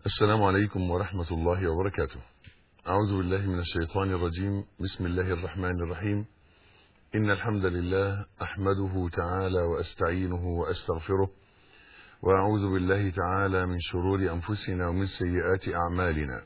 السلام عليكم ورحمة الله وبركاته أعوذ بالله من الشيطان الرجيم بسم الله الرحمن الرحيم إن الحمد لله أحمده تعالى وأستعينه وأستغفره وأعوذ بالله تعالى من شرور أنفسنا ومن سيئات أعمالنا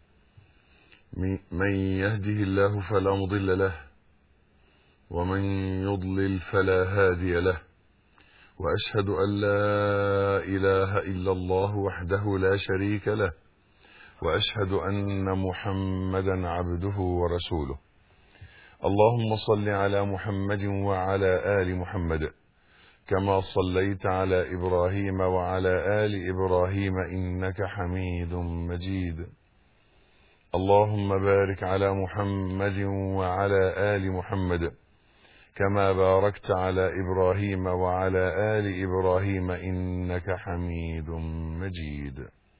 من يهده الله فلا مضل له ومن يضلل فلا هادي له واشهد ان لا اله الا الله وحده لا شريك له واشهد ان محمدا عبده ورسوله اللهم صل على محمد وعلى ال محمد كما صليت على ابراهيم وعلى ال ابراهيم انك حميد مجيد اللهم بارك على محمد وعلى ال محمد كما باركت على ابراهيم وعلى ال ابراهيم انك حميد مجيد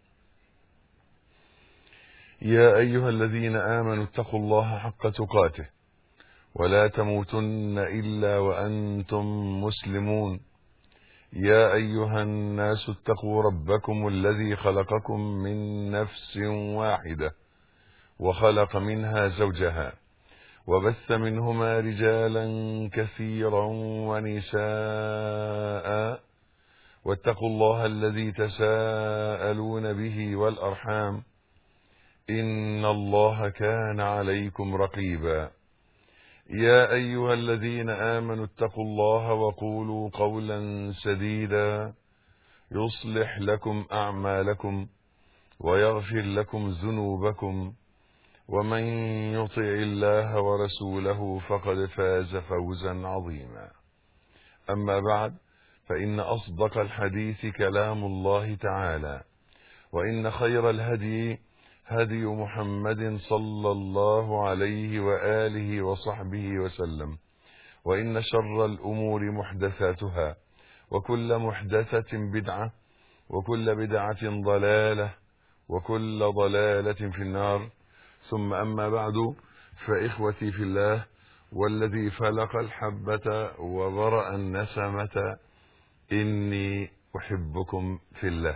يا ايها الذين امنوا اتقوا الله حق تقاته ولا تموتن الا وانتم مسلمون يا ايها الناس اتقوا ربكم الذي خلقكم من نفس واحده وخلق منها زوجها وبث منهما رجالا كثيرا ونساء واتقوا الله الذي تساءلون به والارحام ان الله كان عليكم رقيبا يا ايها الذين امنوا اتقوا الله وقولوا قولا سديدا يصلح لكم اعمالكم ويغفر لكم ذنوبكم ومن يطع الله ورسوله فقد فاز فوزا عظيما اما بعد فان اصدق الحديث كلام الله تعالى وان خير الهدي هدي محمد صلى الله عليه واله وصحبه وسلم وان شر الامور محدثاتها وكل محدثه بدعه وكل بدعه ضلاله وكل ضلاله في النار ثم أما بعد فإخوتي في الله والذي فلق الحبة وبرأ النسمة إني أحبكم في الله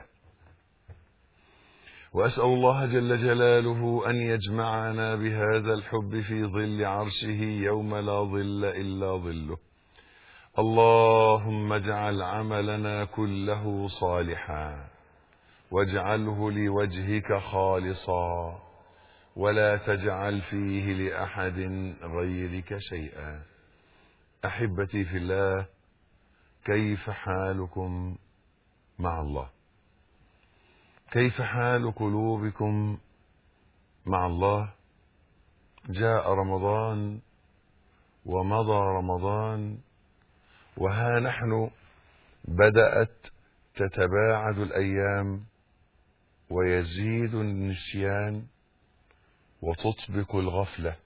وأسأل الله جل جلاله أن يجمعنا بهذا الحب في ظل عرشه يوم لا ظل إلا ظله اللهم اجعل عملنا كله صالحا واجعله لوجهك خالصا ولا تجعل فيه لاحد غيرك شيئا احبتي في الله كيف حالكم مع الله كيف حال قلوبكم مع الله جاء رمضان ومضى رمضان وها نحن بدات تتباعد الايام ويزيد النسيان وتطبق الغفله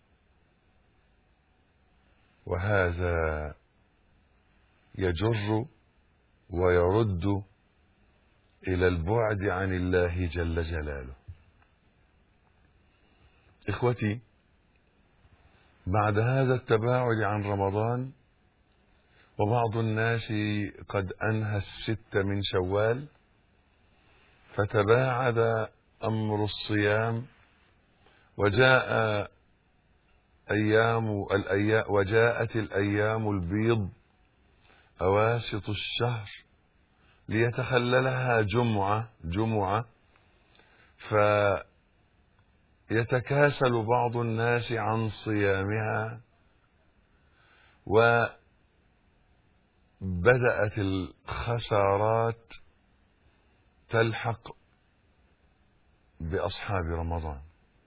وهذا يجر ويرد الى البعد عن الله جل جلاله اخوتي بعد هذا التباعد عن رمضان وبعض الناس قد انهى الست من شوال فتباعد امر الصيام وجاء أيام الأيام وجاءت الأيام البيض أواسط الشهر ليتخللها جمعة جمعة فيتكاسل بعض الناس عن صيامها وبدأت الخسارات تلحق بأصحاب رمضان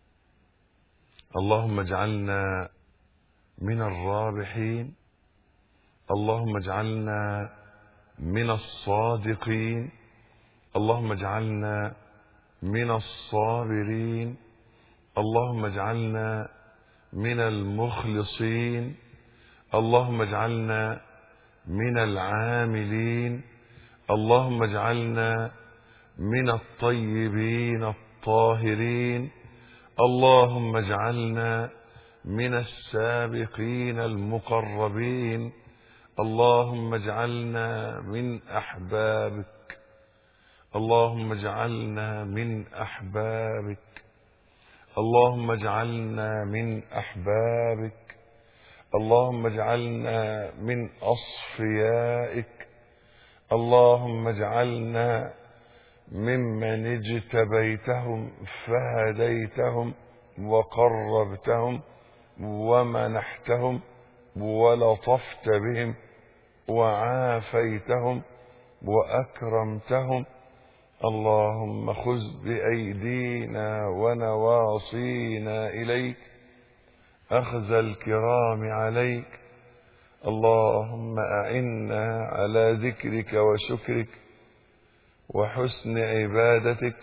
اللهم اجعلنا من الرابحين اللهم اجعلنا من الصادقين اللهم اجعلنا من الصابرين اللهم اجعلنا من المخلصين اللهم اجعلنا من العاملين اللهم اجعلنا من الطيبين الطاهرين اللهم اجعلنا من السابقين المقربين اللهم اجعلنا من احبابك اللهم اجعلنا من أحبابك اللهم اجعلنا من أحبابك اللهم eجعلنا من أصفيائك اللهم اجعلنا ممن اجتبيتهم فهديتهم وقربتهم ومنحتهم ولطفت بهم وعافيتهم واكرمتهم اللهم خذ بايدينا ونواصينا اليك اخذ الكرام عليك اللهم اعنا على ذكرك وشكرك وحسن عبادتك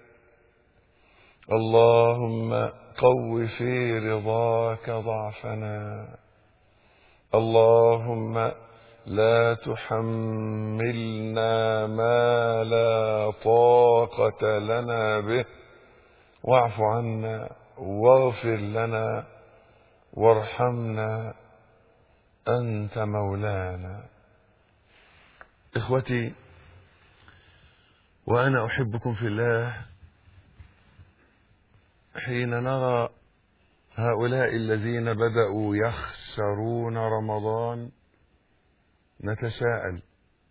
اللهم قو في رضاك ضعفنا اللهم لا تحملنا ما لا طاقة لنا به واعف عنا واغفر لنا وارحمنا أنت مولانا إخوتي وأنا أحبكم في الله حين نرى هؤلاء الذين بدأوا يخسرون رمضان نتساءل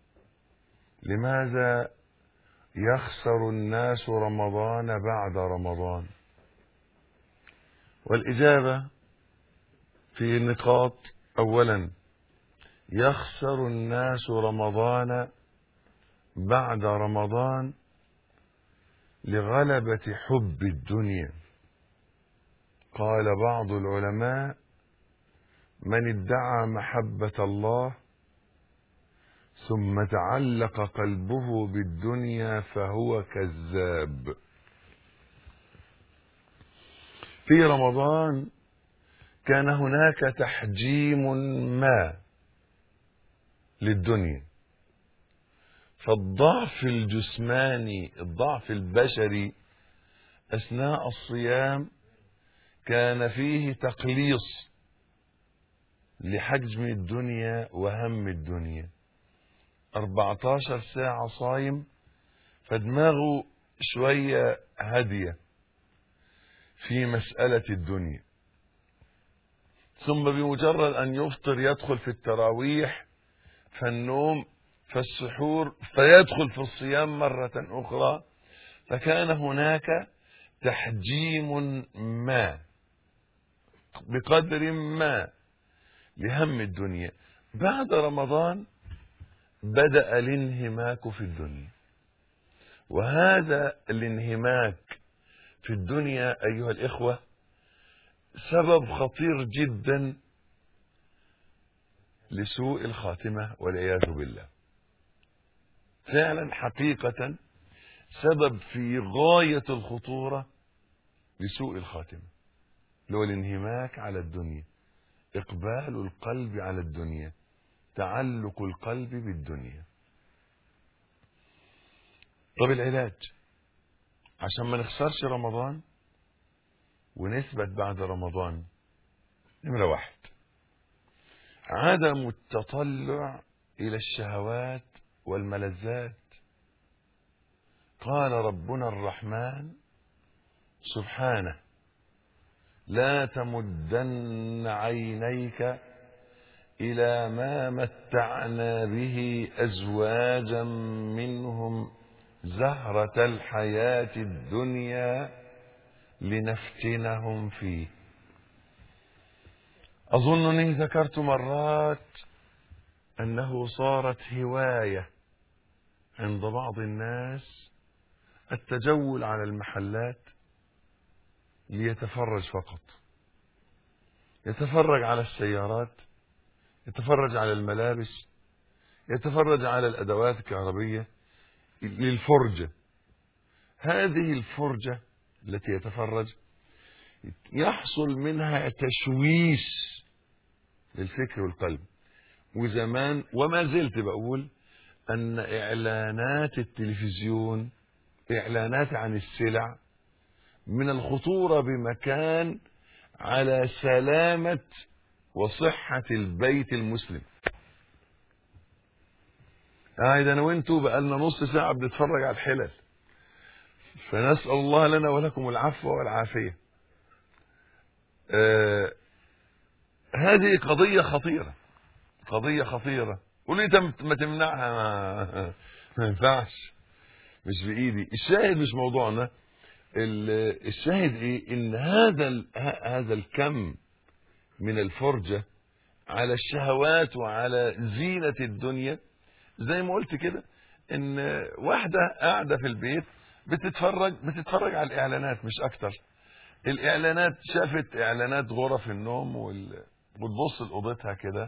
لماذا يخسر الناس رمضان بعد رمضان والإجابة في نقاط أولا يخسر الناس رمضان بعد رمضان لغلبة حب الدنيا قال بعض العلماء من ادعى محبة الله ثم تعلق قلبه بالدنيا فهو كذاب في رمضان كان هناك تحجيم ما للدنيا فالضعف الجسماني الضعف البشري اثناء الصيام كان فيه تقليص لحجم الدنيا وهم الدنيا 14 ساعة صايم فدماغه شوية هادية في مسألة الدنيا ثم بمجرد أن يفطر يدخل في التراويح فالنوم فالسحور فيدخل في الصيام مرة أخرى فكان هناك تحجيم ما بقدر ما لهم الدنيا بعد رمضان بدأ الانهماك في الدنيا وهذا الانهماك في الدنيا أيها الإخوة سبب خطير جدا لسوء الخاتمة والعياذ بالله فعلا حقيقة سبب في غاية الخطورة لسوء الخاتمة اللي هو الانهماك على الدنيا إقبال القلب على الدنيا تعلق القلب بالدنيا طب العلاج عشان ما نخسرش رمضان ونثبت بعد رمضان نمرة واحد عدم التطلع إلى الشهوات والملذات قال ربنا الرحمن سبحانه لا تمدن عينيك إلى ما متعنا به أزواجا منهم زهرة الحياة الدنيا لنفتنهم فيه أظنني ذكرت مرات أنه صارت هواية عند بعض الناس التجول على المحلات ليتفرج فقط يتفرج على السيارات يتفرج على الملابس يتفرج على الأدوات الكهربية للفرجة هذه الفرجة التي يتفرج يحصل منها تشويش للفكر والقلب وزمان وما زلت بقول أن إعلانات التلفزيون إعلانات عن السلع من الخطورة بمكان على سلامة وصحة البيت المسلم قاعد انا وانتوا بقالنا نص ساعه بنتفرج على الحلل فنسال الله لنا ولكم العفو والعافيه آه هذه قضيه خطيره قضيه خطيره قول لي انت ما تمنعها ما, ما ينفعش مش بايدي الشاهد مش موضوعنا ال- الشاهد ايه ان هذا ال- ه- هذا الكم من الفرجه على الشهوات وعلى زينه الدنيا زي ما قلت كده ان واحده قاعده في البيت بتتفرج بتتفرج على الاعلانات مش اكتر الاعلانات شافت اعلانات غرف النوم وال... وتبص لاوضتها كده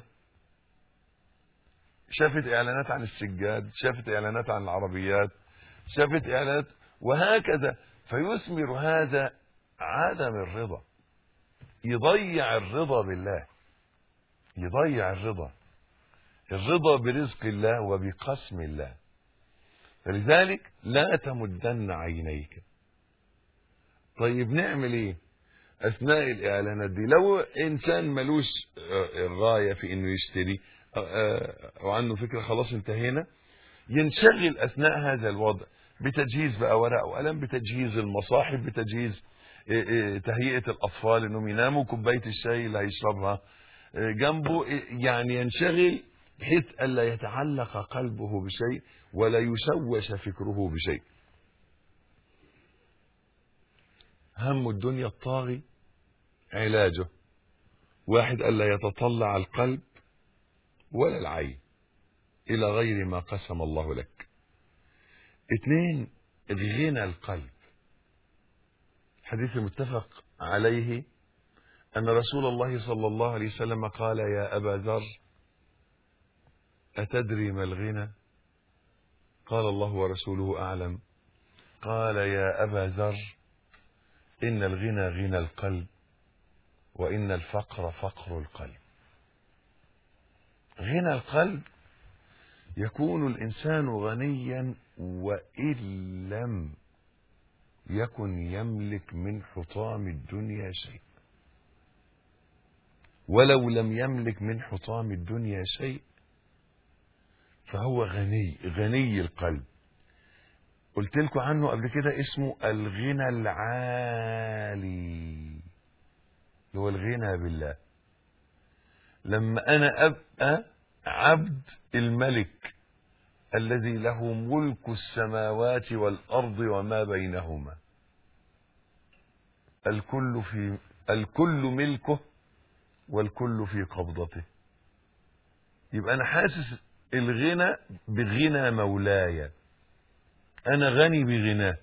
شافت اعلانات عن السجاد شافت اعلانات عن العربيات شافت اعلانات وهكذا فيثمر هذا عدم الرضا يضيع الرضا بالله يضيع الرضا الرضا برزق الله وبقسم الله فلذلك لا تمدن عينيك طيب نعمل ايه اثناء الاعلانات دي لو انسان ملوش آه، الغايه في انه يشتري آه، آه، وعنده فكره خلاص انتهينا ينشغل اثناء هذا الوضع بتجهيز بقى ورق وقلم بتجهيز المصاحف بتجهيز آه، آه، تهيئه الاطفال انهم يناموا كوبايه الشاي اللي هيشربها آه، جنبه آه، يعني ينشغل بحيث الا يتعلق قلبه بشيء ولا يشوش فكره بشيء هم الدنيا الطاغي علاجه واحد ألا يتطلع القلب ولا العين إلى غير ما قسم الله لك اثنين غنى القلب حديث متفق عليه أن رسول الله صلى الله عليه وسلم قال يا أبا ذر أتدري ما الغنى قال الله ورسوله أعلم قال يا أبا ذر إن الغنى غنى القلب وإن الفقر فقر القلب غنى القلب يكون الإنسان غنيا وإن لم يكن يملك من حطام الدنيا شيء ولو لم يملك من حطام الدنيا شيء فهو غني غني القلب قلت لكم عنه قبل كده اسمه الغنى العالي اللي هو الغنى بالله لما انا ابقى عبد الملك الذي له ملك السماوات والارض وما بينهما الكل في الكل ملكه والكل في قبضته يبقى انا حاسس الغنى بغنى مولاي انا غني بغناه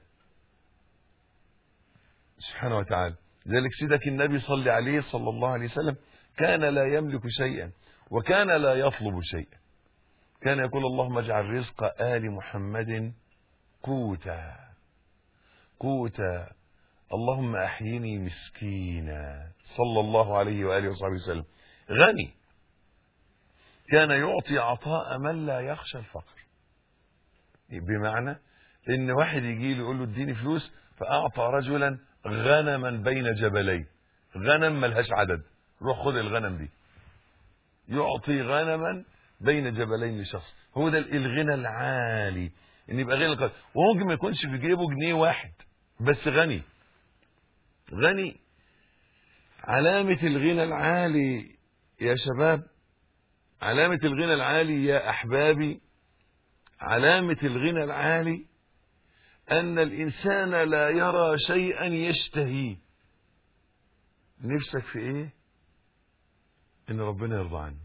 سبحانه وتعالى ذلك سيدك النبي صلى عليه صلى الله عليه وسلم كان لا يملك شيئا وكان لا يطلب شيئا كان يقول اللهم اجعل رزق آل محمد قوتا قوتا اللهم أحيني مسكينا صلى الله عليه وآله وصحبه وسلم غني كان يعطي عطاء من لا يخشى الفقر بمعنى ان واحد يجي له يقول له اديني فلوس فاعطى رجلا غنما بين جبلين غنم ملهاش عدد روح خد الغنم دي يعطي غنما بين جبلين لشخص هو ده الغنى العالي ان يبقى غنى القلب وممكن ما يكونش في جيبه جنيه واحد بس غني غني علامة الغنى العالي يا شباب علامة الغنى العالي يا أحبابي علامة الغنى العالي أن الإنسان لا يرى شيئا يشتهيه نفسك في إيه؟ إن ربنا يرضى عني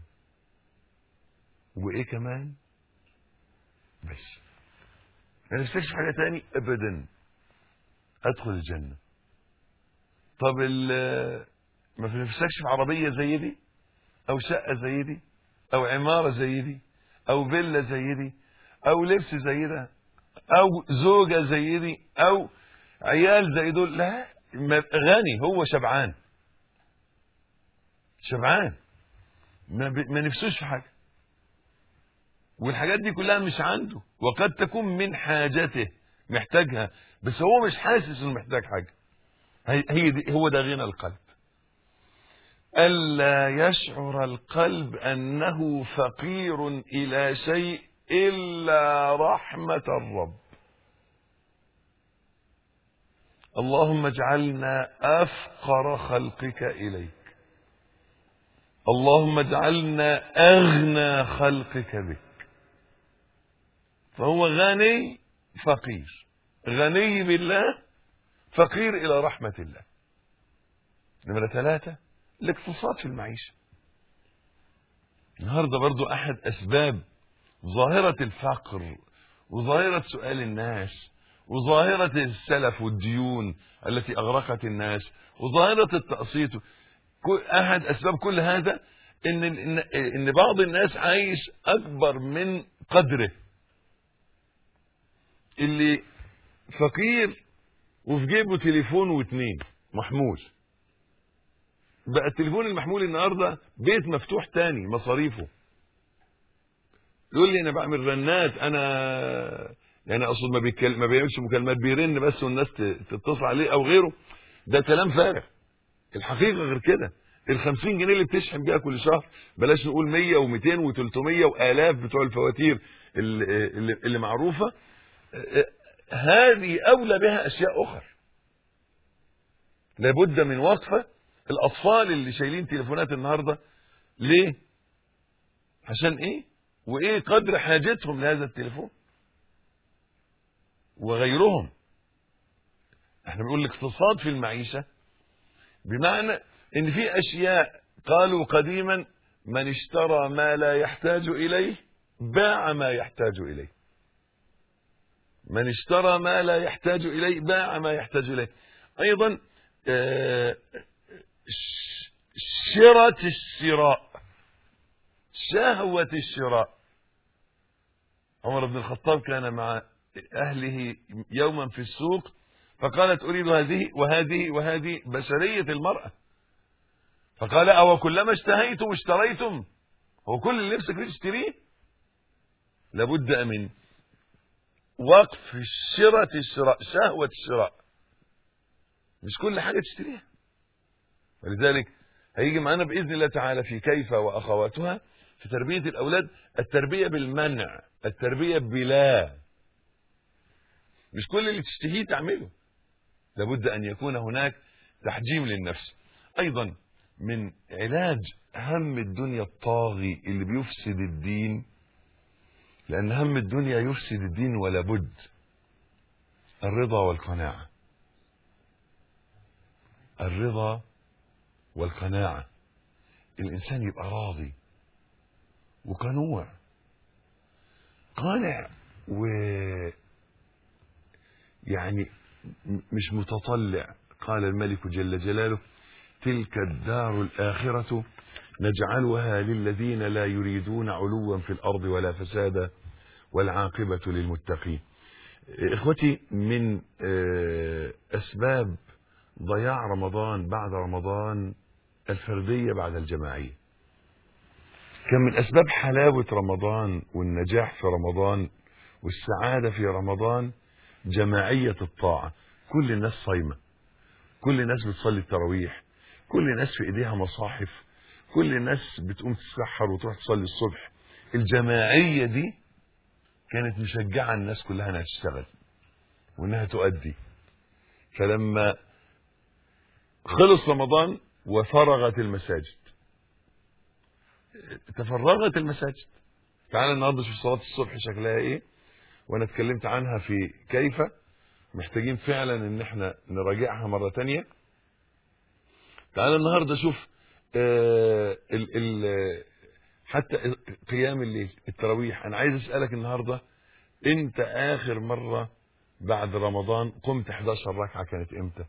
وإيه كمان؟ بس ما نفسكش في حاجة تاني أبدا أدخل الجنة طب ما نفسكش في عربية زي دي أو شقة زي دي أو عمارة زي دي أو فيلا زي دي أو لبس زي ده او زوجة زي دي او عيال زي دول لا غني هو شبعان شبعان ما, ب... ما نفسوش في حاجة والحاجات دي كلها مش عنده وقد تكون من حاجته محتاجها بس هو مش حاسس انه محتاج حاجة هي دي هو ده غنى القلب ألا يشعر القلب أنه فقير إلى شيء إلا رحمة الرب اللهم اجعلنا أفقر خلقك إليك اللهم اجعلنا أغنى خلقك بك فهو غني فقير غني بالله فقير إلى رحمة الله نمرة ثلاثة الاقتصاد في المعيشة النهاردة برضو أحد أسباب ظاهرة الفقر وظاهرة سؤال الناس وظاهرة السلف والديون التي أغرقت الناس وظاهرة التقسيط أحد أسباب كل هذا إن, إن, إن بعض الناس عايش أكبر من قدره اللي فقير وفي جيبه تليفون واتنين محمول بقى التليفون المحمول النهارده بيت مفتوح تاني مصاريفه يقول لي انا بعمل رنات انا يعني اقصد ما بيتكلم ما بيعملش مكالمات بيرن بس والناس تتصل عليه او غيره ده كلام فارغ الحقيقه غير كده ال 50 جنيه اللي بتشحن بيها كل شهر بلاش نقول 100 و200 و300 والاف بتوع الفواتير اللي, اللي, اللي معروفه هذه اولى بها اشياء اخرى لابد من وقفه الاطفال اللي شايلين تليفونات النهارده ليه عشان ايه وايه قدر حاجتهم لهذا التليفون وغيرهم احنا بنقول الاقتصاد في المعيشه بمعنى ان في اشياء قالوا قديما من اشترى ما لا يحتاج اليه باع ما يحتاج اليه من اشترى ما لا يحتاج اليه باع ما يحتاج اليه ايضا شرة الشراء شهوة الشراء عمر بن الخطاب كان مع أهله يوما في السوق فقالت أريد هذه وهذه وهذه بشرية المرأة فقال أو كلما اشتهيتم اشتريتم هو كل اللي نفسك فيه تشتريه لابد من وقف شرة الشراء شهوة الشراء مش كل حاجة تشتريها ولذلك هيجي معانا بإذن الله تعالى في كيف وأخواتها في تربية الأولاد التربية بالمنع التربية بلا مش كل اللي تشتهيه تعمله لابد أن يكون هناك تحجيم للنفس أيضا من علاج هم الدنيا الطاغي اللي بيفسد الدين لأن هم الدنيا يفسد الدين ولا بد الرضا والقناعة الرضا والقناعة الإنسان يبقى راضي وقنوع قانع و يعني مش متطلع قال الملك جل جلاله تلك الدار الآخرة نجعلها للذين لا يريدون علوا في الأرض ولا فسادا والعاقبة للمتقين إخوتي من أسباب ضياع رمضان بعد رمضان الفردية بعد الجماعية كان من أسباب حلاوة رمضان والنجاح في رمضان والسعادة في رمضان جماعية الطاعة كل الناس صايمة كل الناس بتصلي التراويح كل الناس في ايديها مصاحف كل الناس بتقوم تتسحر وتروح تصلي الصبح الجماعية دي كانت مشجعة الناس كلها انها تشتغل وانها تؤدي فلما خلص رمضان وفرغت المساجد تفرغت المساجد تعال النهارده شوف صلاه الصبح شكلها ايه وانا اتكلمت عنها في كيف محتاجين فعلا ان احنا نراجعها مره تانية تعال النهارده شوف آه ال ال حتى قيام الليل التراويح انا عايز اسالك النهارده انت اخر مره بعد رمضان قمت 11 ركعه كانت امتى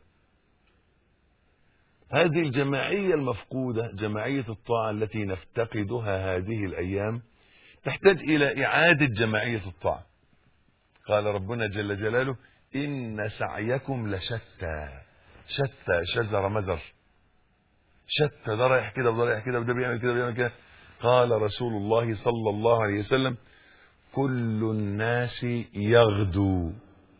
هذه الجماعية المفقودة جماعية الطاعة التي نفتقدها هذه الأيام تحتاج إلى إعادة جماعية الطاعة قال ربنا جل جلاله إن سعيكم لشتى شتى شجر مزر شتى ده رايح كده وده رايح كده وده بيعمل كده وبيعمل كده قال رسول الله صلى الله عليه وسلم كل الناس يغدو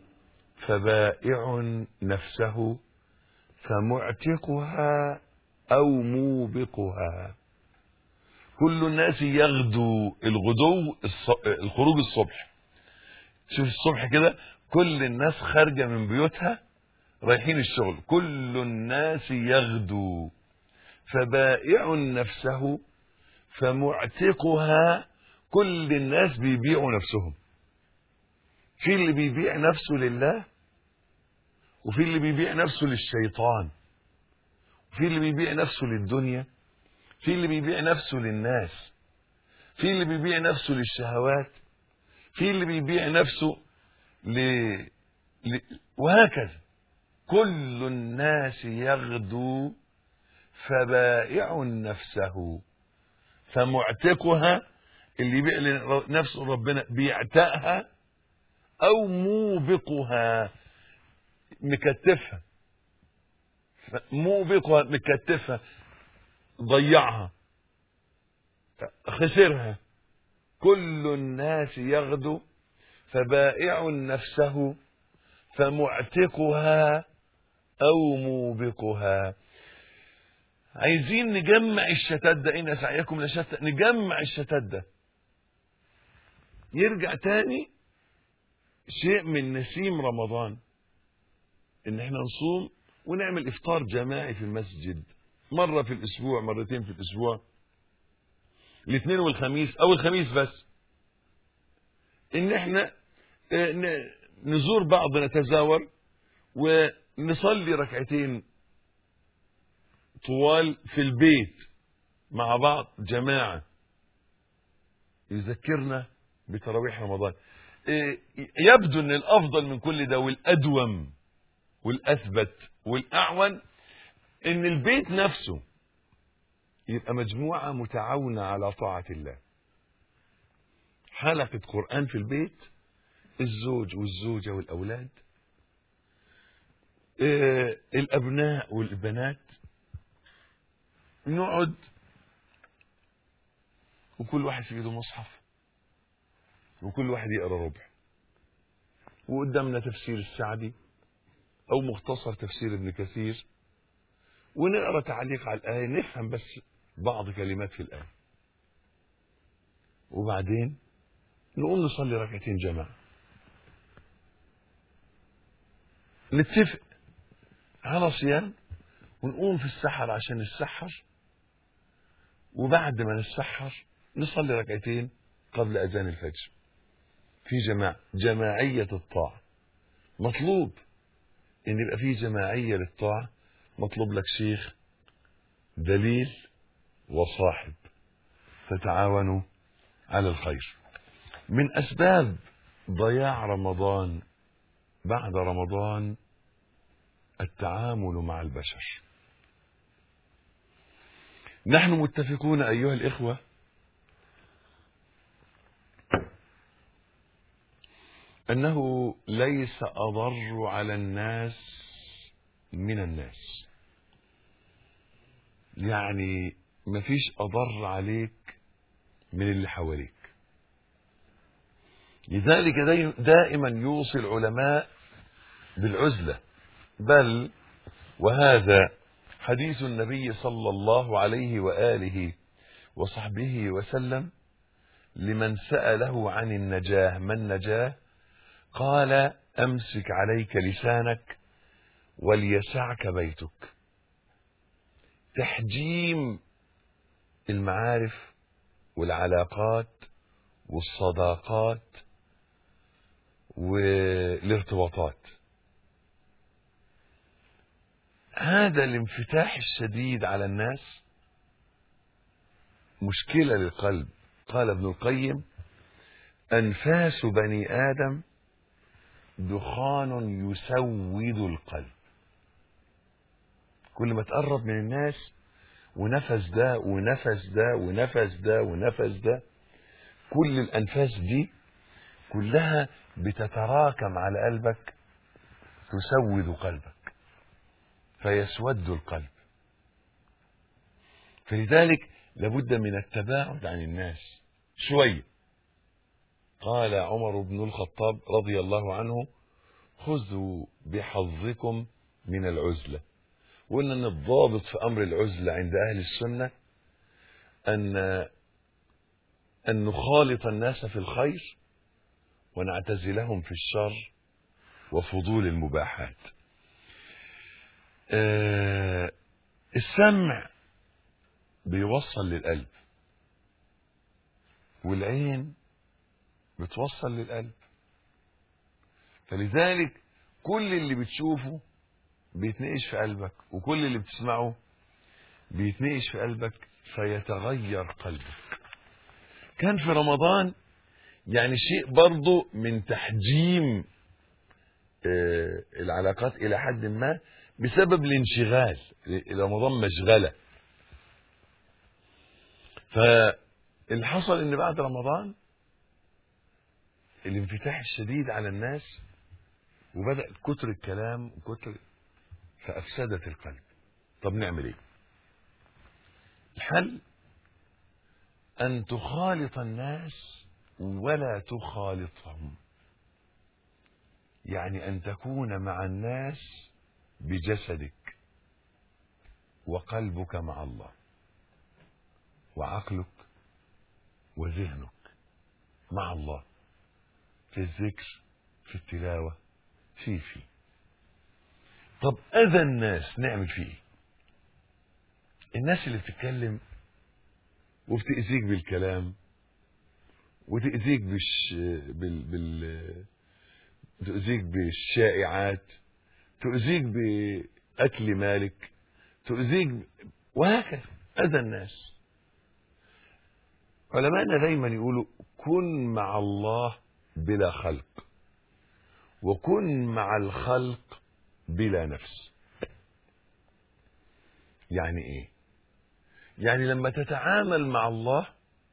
فبائع نفسه فمعتقها او موبقها كل الناس يغدو الغدو الص- الخروج الصبح شوف الصبح كده كل الناس خارجة من بيوتها رايحين الشغل كل الناس يغدو فبائع نفسه فمعتقها كل الناس بيبيعوا نفسهم في اللي بيبيع نفسه لله وفي اللي بيبيع نفسه للشيطان وفي اللي بيبيع نفسه للدنيا في اللي بيبيع نفسه للناس في اللي بيبيع نفسه للشهوات في اللي بيبيع نفسه ل... ل... وهكذا كل الناس يغدو فبائع نفسه فمعتقها اللي يبيع لنفسه ربنا بيعتقها او موبقها مكتفها موبقها مكتفها ضيعها خسرها كل الناس يغدو فبائع نفسه فمعتقها او موبقها عايزين نجمع الشتات ده ان سعيكم لشتى نجمع الشتات ده يرجع تاني شيء من نسيم رمضان ان احنا نصوم ونعمل افطار جماعي في المسجد مرة في الاسبوع مرتين في الاسبوع الاثنين والخميس او الخميس بس ان احنا آه، ن- نزور بعض نتزاور ونصلي ركعتين طوال في البيت مع بعض جماعة يذكرنا بتراويح رمضان إيه، يبدو ان الافضل من كل ده والادوم والاثبت والاعون ان البيت نفسه يبقى مجموعة متعاونة على طاعة الله حلقة قرآن في البيت الزوج والزوجة والأولاد إيه، الأبناء والبنات نقعد وكل واحد في ايده مصحف وكل واحد يقرا ربع وقدامنا تفسير السعدي او مختصر تفسير ابن كثير ونقرا تعليق على الايه نفهم بس بعض كلمات في الايه وبعدين نقوم نصلي ركعتين جماعه نتفق على صيام ونقوم في السحر عشان نسحر وبعد ما نسحر نصلي ركعتين قبل اذان الفجر في جماعة جماعية الطاعة مطلوب ان يبقى في جماعية للطاعة مطلوب لك شيخ دليل وصاحب تتعاونوا على الخير من اسباب ضياع رمضان بعد رمضان التعامل مع البشر نحن متفقون ايها الاخوه انه ليس اضر على الناس من الناس يعني مفيش اضر عليك من اللي حواليك لذلك داي- دائما يوصي العلماء بالعزله بل وهذا حديث النبي صلى الله عليه واله وصحبه وسلم لمن ساله عن النجاه ما النجاه قال امسك عليك لسانك وليسعك بيتك تحجيم المعارف والعلاقات والصداقات والارتباطات هذا الانفتاح الشديد على الناس مشكلة للقلب قال ابن القيم أنفاس بني آدم دخان يسود القلب كل ما تقرب من الناس ونفس ده ونفس ده ونفس ده ونفس ده كل الأنفاس دي كلها بتتراكم على قلبك تسود قلبك فيسود القلب فلذلك لابد من التباعد عن الناس شوية قال عمر بن الخطاب رضي الله عنه خذوا بحظكم من العزلة وقلنا ان الضابط في امر العزلة عند اهل السنة ان أن نخالط الناس في الخير ونعتزلهم في الشر وفضول المباحات آه السمع بيوصل للقلب والعين بتوصل للقلب فلذلك كل اللي بتشوفه بيتنقش في قلبك وكل اللي بتسمعه بيتنقش في قلبك فيتغير قلبك كان في رمضان يعني شيء برضه من تحجيم آه، العلاقات الى حد ما بسبب الانشغال رمضان مشغله فاللي حصل ان بعد رمضان الانفتاح الشديد على الناس وبدأ كتر الكلام وكتر فأفسدت القلب طب نعمل ايه الحل أن تخالط الناس ولا تخالطهم يعني أن تكون مع الناس بجسدك وقلبك مع الله وعقلك وذهنك مع الله في الذكر في التلاوة في في طب أذى الناس نعمل فيه ايه الناس اللي بتتكلم وبتأذيك بالكلام وتأذيك بالش... بال... بال... تؤذيك بالشائعات تؤذيك بأكل مالك تؤذيك ب... وهكذا أذى الناس علماءنا دايما يقولوا كن مع الله بلا خلق وكن مع الخلق بلا نفس يعني ايه يعني لما تتعامل مع الله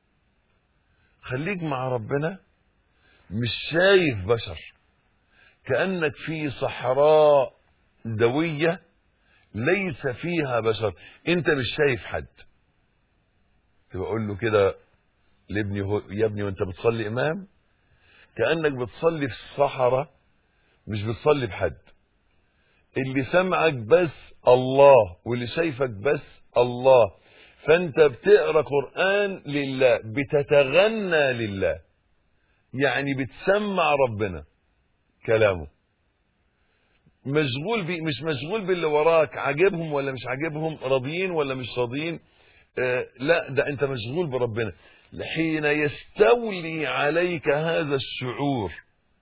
خليك مع ربنا مش شايف بشر كأنك في صحراء دوية ليس فيها بشر انت مش شايف حد تقول له كده لابني هو يا ابني وانت بتصلي امام كأنك بتصلي في الصحراء مش بتصلي بحد اللي سمعك بس الله واللي شايفك بس الله فانت بتقرا قران لله بتتغنى لله يعني بتسمع ربنا كلامه مشغول بي مش مشغول باللي وراك عاجبهم ولا مش عاجبهم راضيين ولا مش راضيين آه لا ده انت مشغول بربنا حين يستولي عليك هذا الشعور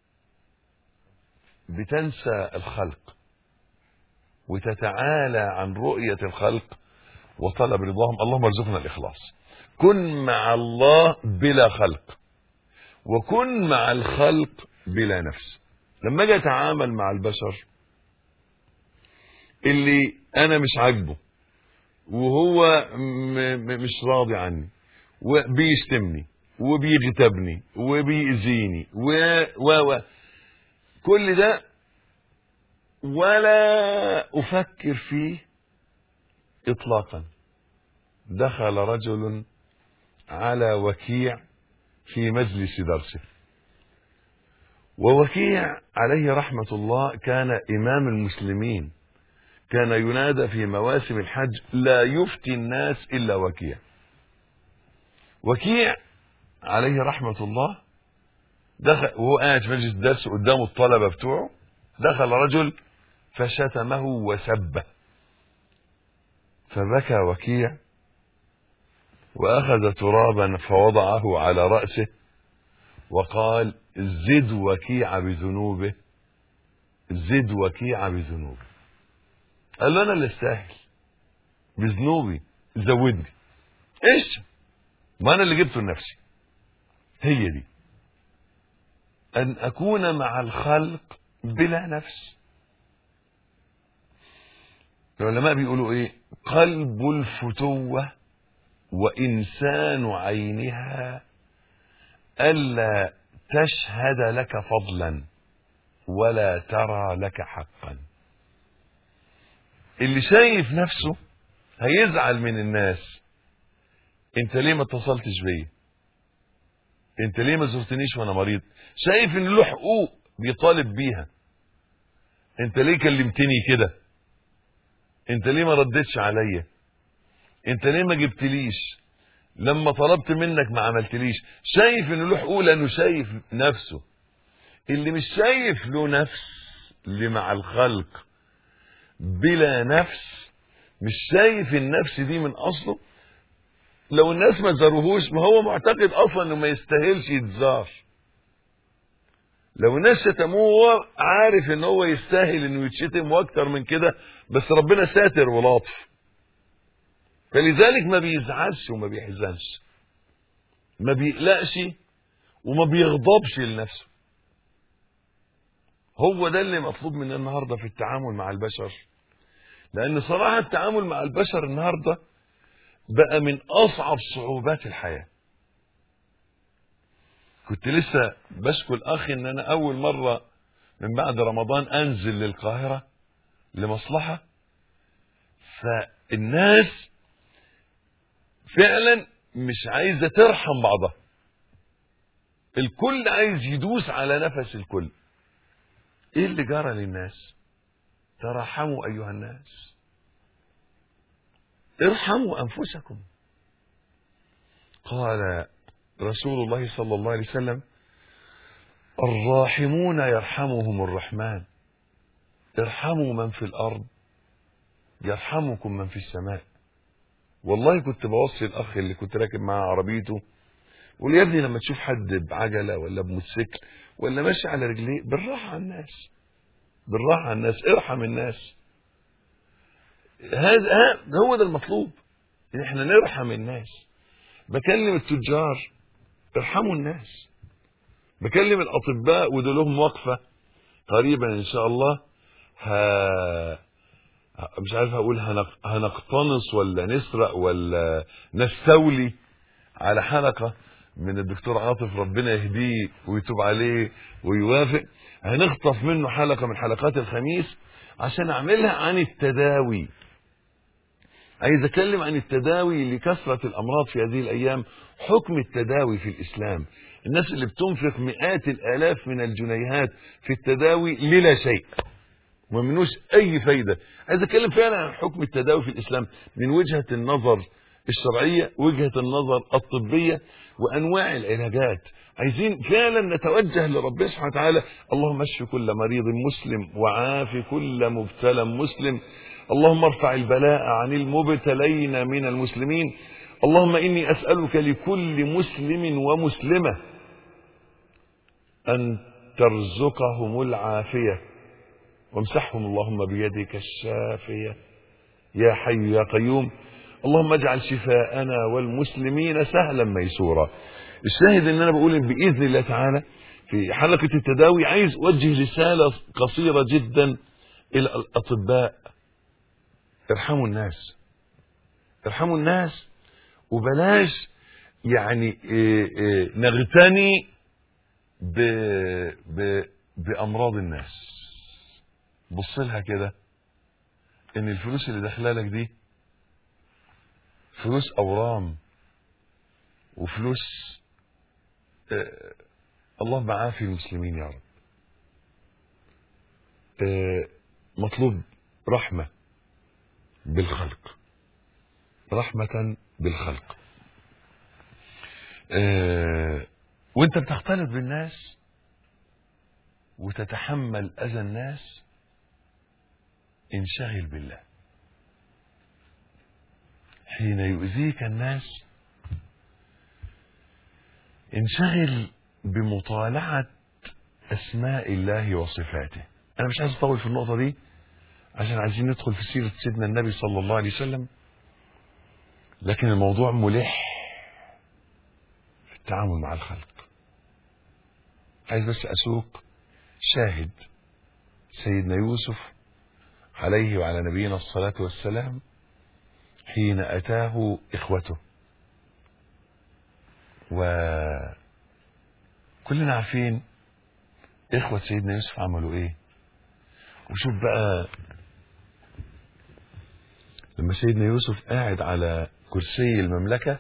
بتنسى الخلق وتتعالى عن رؤية الخلق وطلب رضاهم اللهم ارزقنا الإخلاص كن مع الله بلا خلق وكن مع الخلق بلا نفس لما اجي اتعامل مع البشر اللي انا مش عاجبه وهو م- م- مش راضي عني وبيشتمني وبيغتابني وبيأذيني و و و كل ده ولا افكر فيه اطلاقا دخل رجل على وكيع في مجلس درسه ووكيع عليه رحمه الله كان امام المسلمين كان ينادى في مواسم الحج لا يفتي الناس الا وكيع وكيع عليه رحمه الله دخل وهو قاعد في مجلس الدرس قدامه الطلبه بتوعه دخل رجل فشتمه وسبه فبكى وكيع واخذ ترابا فوضعه على راسه وقال زد وكيع بذنوبه زد وكيع بذنوبه قال له انا اللي استاهل بذنوبي زودني ايش ما انا اللي جبته لنفسي هي دي ان اكون مع الخلق بلا نفس العلماء بيقولوا ايه قلب الفتوة وإنسان عينها ألا تشهد لك فضلا ولا ترى لك حقا اللي شايف نفسه هيزعل من الناس انت ليه ما اتصلتش بيا انت ليه ما زرتنيش وانا مريض شايف ان له حقوق بيطالب بيها انت ليه كلمتني كده انت ليه ما ردتش عليا انت ليه ما جبتليش لما طلبت منك ما عملتليش شايف انه له حقوق لانه شايف نفسه اللي مش شايف له نفس اللي مع الخلق بلا نفس مش شايف النفس دي من اصله لو الناس ما زاروهوش ما هو معتقد اصلا انه ما يستاهلش يتزار لو الناس شتموه هو عارف ان هو يستاهل انه يتشتم واكتر من كده بس ربنا ساتر ولطف فلذلك ما بيزعلش وما بيحزنش ما بيقلقش وما بيغضبش لنفسه هو ده اللي مطلوب مننا النهارده في التعامل مع البشر لان صراحه التعامل مع البشر النهارده بقى من اصعب صعوبات الحياه كنت لسه بشكو الاخ ان انا اول مره من بعد رمضان انزل للقاهره لمصلحه فالناس فعلا مش عايزه ترحم بعضها الكل عايز يدوس على نفس الكل ايه اللي جرى للناس ترحموا ايها الناس ارحموا انفسكم قال رسول الله صلى الله عليه وسلم الراحمون يرحمهم الرحمن ارحموا من في الارض يرحمكم من في السماء والله كنت بوصي الاخ اللي كنت راكب معاه عربيته قول يا ابني لما تشوف حد بعجله ولا بموتوسيكل ولا ماشي على رجليه بالراحه على الناس بالراحه على الناس ارحم الناس هذا هو ده المطلوب ان احنا نرحم الناس بكلم التجار ارحموا الناس بكلم الاطباء ودول لهم وقفه قريبا ان شاء الله ها مش عارف اقول هنق... هنقتنص ولا نسرق ولا نستولي على حلقه من الدكتور عاطف ربنا يهديه ويتوب عليه ويوافق هنخطف منه حلقه من حلقات الخميس عشان اعملها عن التداوي عايز اتكلم عن التداوي لكثره الامراض في هذه الايام حكم التداوي في الاسلام الناس اللي بتنفق مئات الالاف من الجنيهات في التداوي للا شيء وما منوش اي فايده عايز اتكلم فعلا عن حكم التداوي في الاسلام من وجهه النظر الشرعيه وجهه النظر الطبيه وانواع العلاجات عايزين فعلا نتوجه لربنا سبحانه وتعالى اللهم اشف كل مريض مسلم وعاف كل مبتلى مسلم اللهم ارفع البلاء عن المبتلين من المسلمين اللهم اني اسالك لكل مسلم ومسلمه ان ترزقهم العافيه وامسحهم اللهم بيدك الشافيه يا حي يا قيوم اللهم اجعل شفاءنا والمسلمين سهلا ميسورا الشاهد ان انا بقول إن باذن الله تعالى في حلقه التداوي عايز اوجه رساله قصيره جدا الى الاطباء ارحموا الناس ارحموا الناس وبلاش يعني إيه إيه نغتني ب ب بامراض الناس بص لها كده ان الفلوس اللي داخله لك دي فلوس اورام وفلوس آه اللهم عافي المسلمين يا رب آه مطلوب رحمه بالخلق رحمه بالخلق آه وانت بتختلط بالناس وتتحمل اذى الناس انشغل بالله حين يؤذيك الناس انشغل بمطالعة أسماء الله وصفاته أنا مش عايز أطول في النقطة دي عشان عايزين ندخل في سيرة سيدنا النبي صلى الله عليه وسلم لكن الموضوع ملح في التعامل مع الخلق عايز بس أسوق شاهد سيدنا يوسف عليه وعلى نبينا الصلاة والسلام حين أتاه إخوته وكلنا عارفين إخوة سيدنا يوسف عملوا إيه وشوف بقى لما سيدنا يوسف قاعد على كرسي المملكة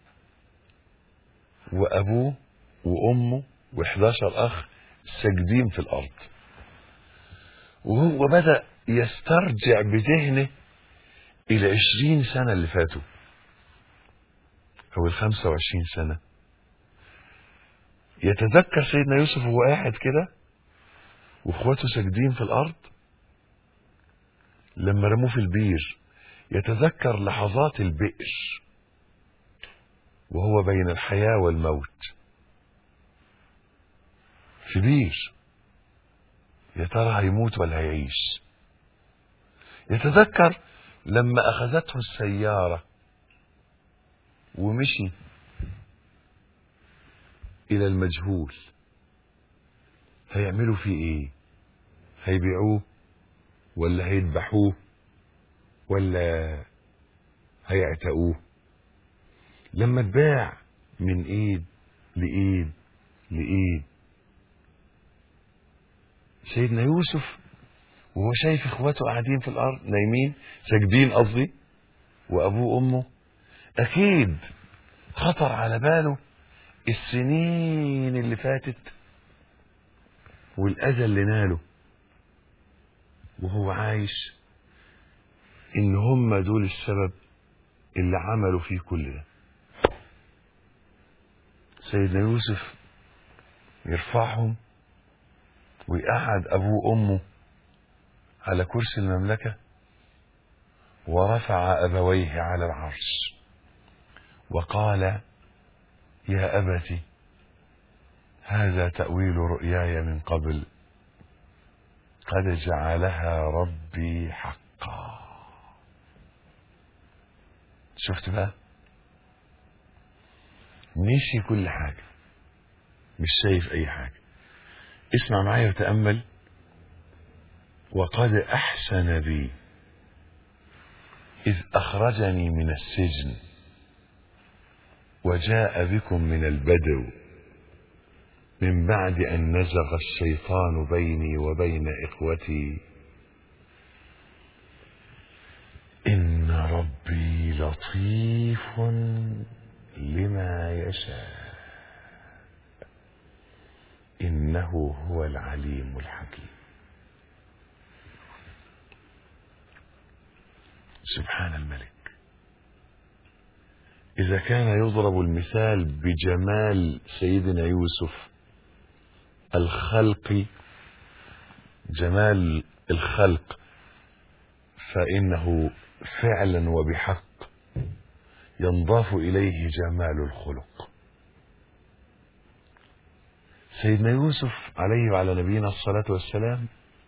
وأبوه وأمه و11 أخ ساجدين في الأرض وهو بدأ يسترجع بذهنه إلى عشرين سنة اللي فاتوا أو الخمسة وعشرين سنة يتذكر سيدنا يوسف وهو قاعد كده واخواته ساجدين في الأرض لما رموه في البير يتذكر لحظات البئر وهو بين الحياة والموت في بير يا ترى هيموت ولا هيعيش يتذكر لما أخذته السيارة ومشي إلى المجهول هيعملوا فيه إيه هيبيعوه ولا هيذبحوه ولا هيعتقوه لما اتباع من ايد لايد لايد سيدنا يوسف وهو شايف اخواته قاعدين في الارض نايمين ساجدين قصدي وابوه وامه اكيد خطر على باله السنين اللي فاتت والاذى اللي ناله وهو عايش ان هم دول السبب اللي عملوا فيه كل ده سيدنا يوسف يرفعهم ويقعد ابوه وامه على كرسي المملكه ورفع ابويه على العرش وقال يا ابت هذا تاويل رؤياي من قبل قد جعلها ربي حقا شفت بقى نسي كل حاجة مش شايف أي حاجة اسمع معايا وتأمل وقد أحسن بي إذ أخرجني من السجن وجاء بكم من البدو من بعد أن نزغ الشيطان بيني وبين إخوتي إن ربي لطيف لما يشاء إنه هو العليم الحكيم سبحان الملك إذا كان يضرب المثال بجمال سيدنا يوسف الخلق جمال الخلق فإنه فعلا وبحق ينضاف إليه جمال الخلق سيدنا يوسف عليه وعلى نبينا الصلاة والسلام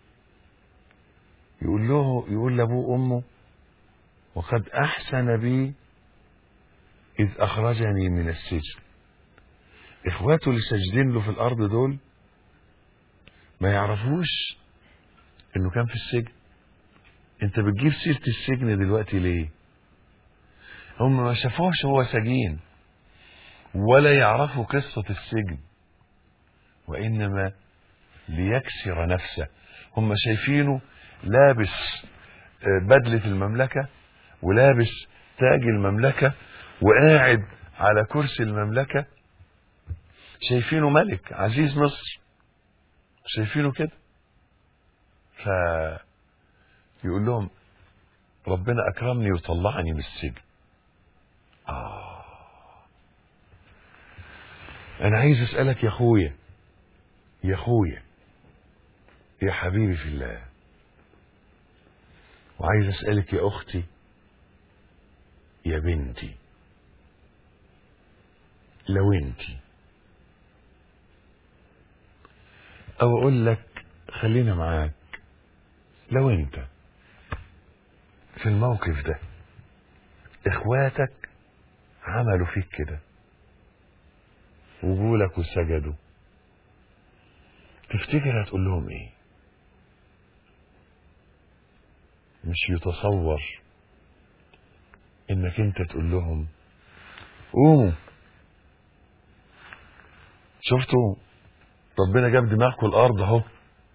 يقول له يقول لأبوه وأمه وقد أحسن بي إذ أخرجني من السجن إخواته اللي ساجدين له في الأرض دول ما يعرفوش إنه كان في السجن أنت بتجيب سيرة السجن دلوقتي ليه؟ هم ما شافوش هو سجين ولا يعرفوا قصة السجن وإنما ليكسر نفسه هم شايفينه لابس بدلة المملكة ولابس تاج المملكة وقاعد على كرسي المملكة شايفينه ملك عزيز مصر شايفينه كده ف يقول لهم ربنا أكرمني وطلعني من السجن آه. أنا عايز أسألك يا أخويا يا أخويا يا حبيبي في الله وعايز أسألك يا أختي يا بنتي لو انت او اقول لك خلينا معاك لو انت في الموقف ده اخواتك عملوا فيك كده وجولك وسجدوا تفتكر هتقول لهم ايه مش يتصور انك انت تقول لهم قوموا شفتوا ربنا جاب دماغكم الارض اهو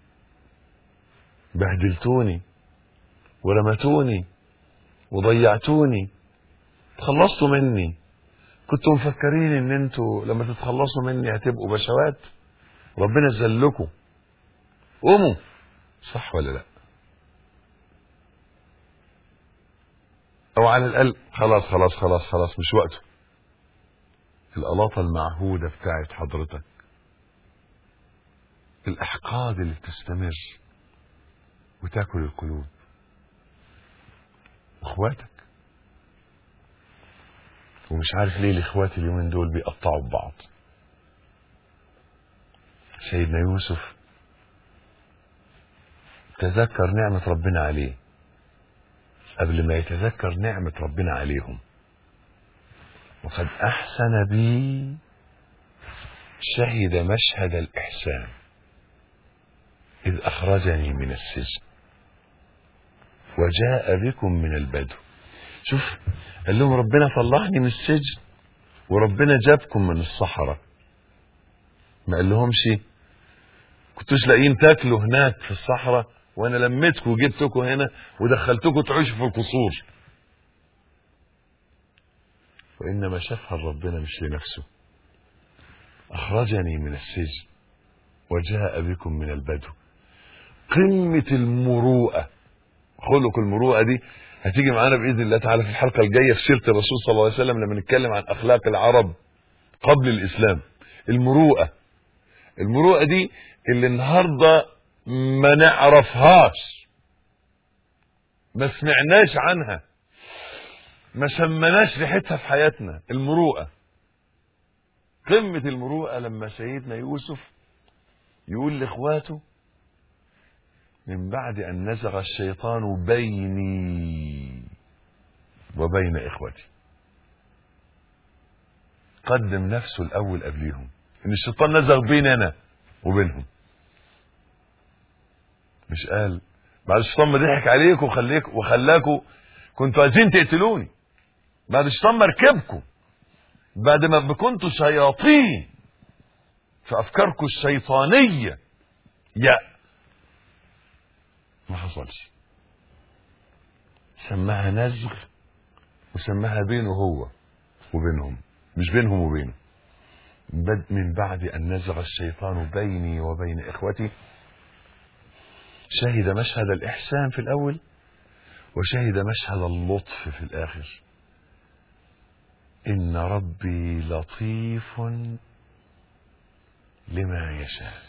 بهدلتوني ورمتوني وضيعتوني تخلصتوا مني كنتوا مفكرين ان انتوا لما تتخلصوا مني هتبقوا بشوات ربنا ذلكم قوموا صح ولا لا او على الاقل خلاص خلاص خلاص خلاص مش وقته القلاطة المعهودة بتاعت حضرتك الأحقاد اللي بتستمر وتاكل القلوب اخواتك ومش عارف ليه الاخوات اليومين دول بيقطعوا ببعض سيدنا يوسف تذكر نعمة ربنا عليه قبل ما يتذكر نعمة ربنا عليهم وقد أحسن بي شهد مشهد الإحسان إذ أخرجني من السجن وجاء بكم من البدو شوف قال لهم ربنا طلعني من السجن وربنا جابكم من الصحراء ما قال لهمش كنتوش لاقيين تاكلوا هناك في الصحراء وانا لميتكم وجبتكم هنا ودخلتكم تعيشوا في القصور وانما شافها ربنا مش لنفسه اخرجني من السجن وجاء بكم من البدو قمة المروءة خلق المروءة دي هتيجي معانا بإذن الله تعالى في الحلقة الجاية في سيرة الرسول صلى الله عليه وسلم لما نتكلم عن أخلاق العرب قبل الإسلام المروءة المروءة دي اللي النهاردة ما نعرفهاش ما سمعناش عنها ما شمناش ريحتها في حياتنا المروءة قمة المروءة لما سيدنا يوسف يقول لاخواته من بعد ان نزغ الشيطان بيني وبين اخوتي قدم نفسه الاول قبليهم ان الشيطان نزغ بيني انا وبينهم مش قال بعد الشيطان ما ضحك عليكم وخليك وخلاكم كنتوا عايزين تقتلوني بعد الشيطان ما ركبكم بعد ما كنتوا شياطين في افكاركم الشيطانيه يا ما حصلش سماها نزغ وسماها بينه هو وبينهم مش بينهم وبينه بد من بعد ان نزغ الشيطان بيني وبين اخوتي شهد مشهد الاحسان في الاول وشهد مشهد اللطف في الاخر ان ربي لطيف لما يشاء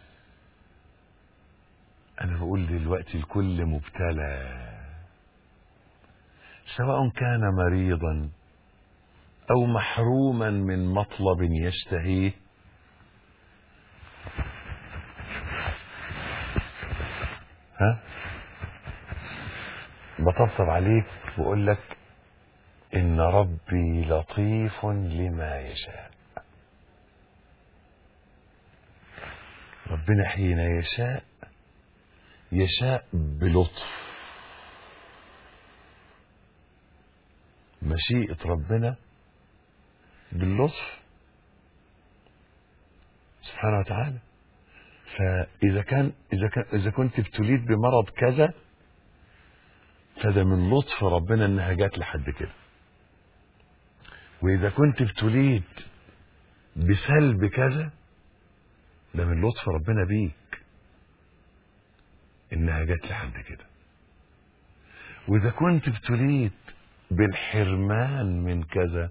انا بقول دلوقتي الكل مبتلى سواء كان مريضا او محروما من مطلب يشتهيه ها بطبطب عليك واقول لك ان ربي لطيف لما يشاء ربنا حين يشاء يشاء بلطف مشيئة ربنا باللطف سبحانه وتعالى فإذا كان إذا كان إذا كنت ابتليت بمرض كذا فده من لطف ربنا إنها جات لحد كده وإذا كنت ابتليت بسلب كذا ده من لطف ربنا بيك انها جت لحد كده واذا كنت ابتليت بالحرمان من كذا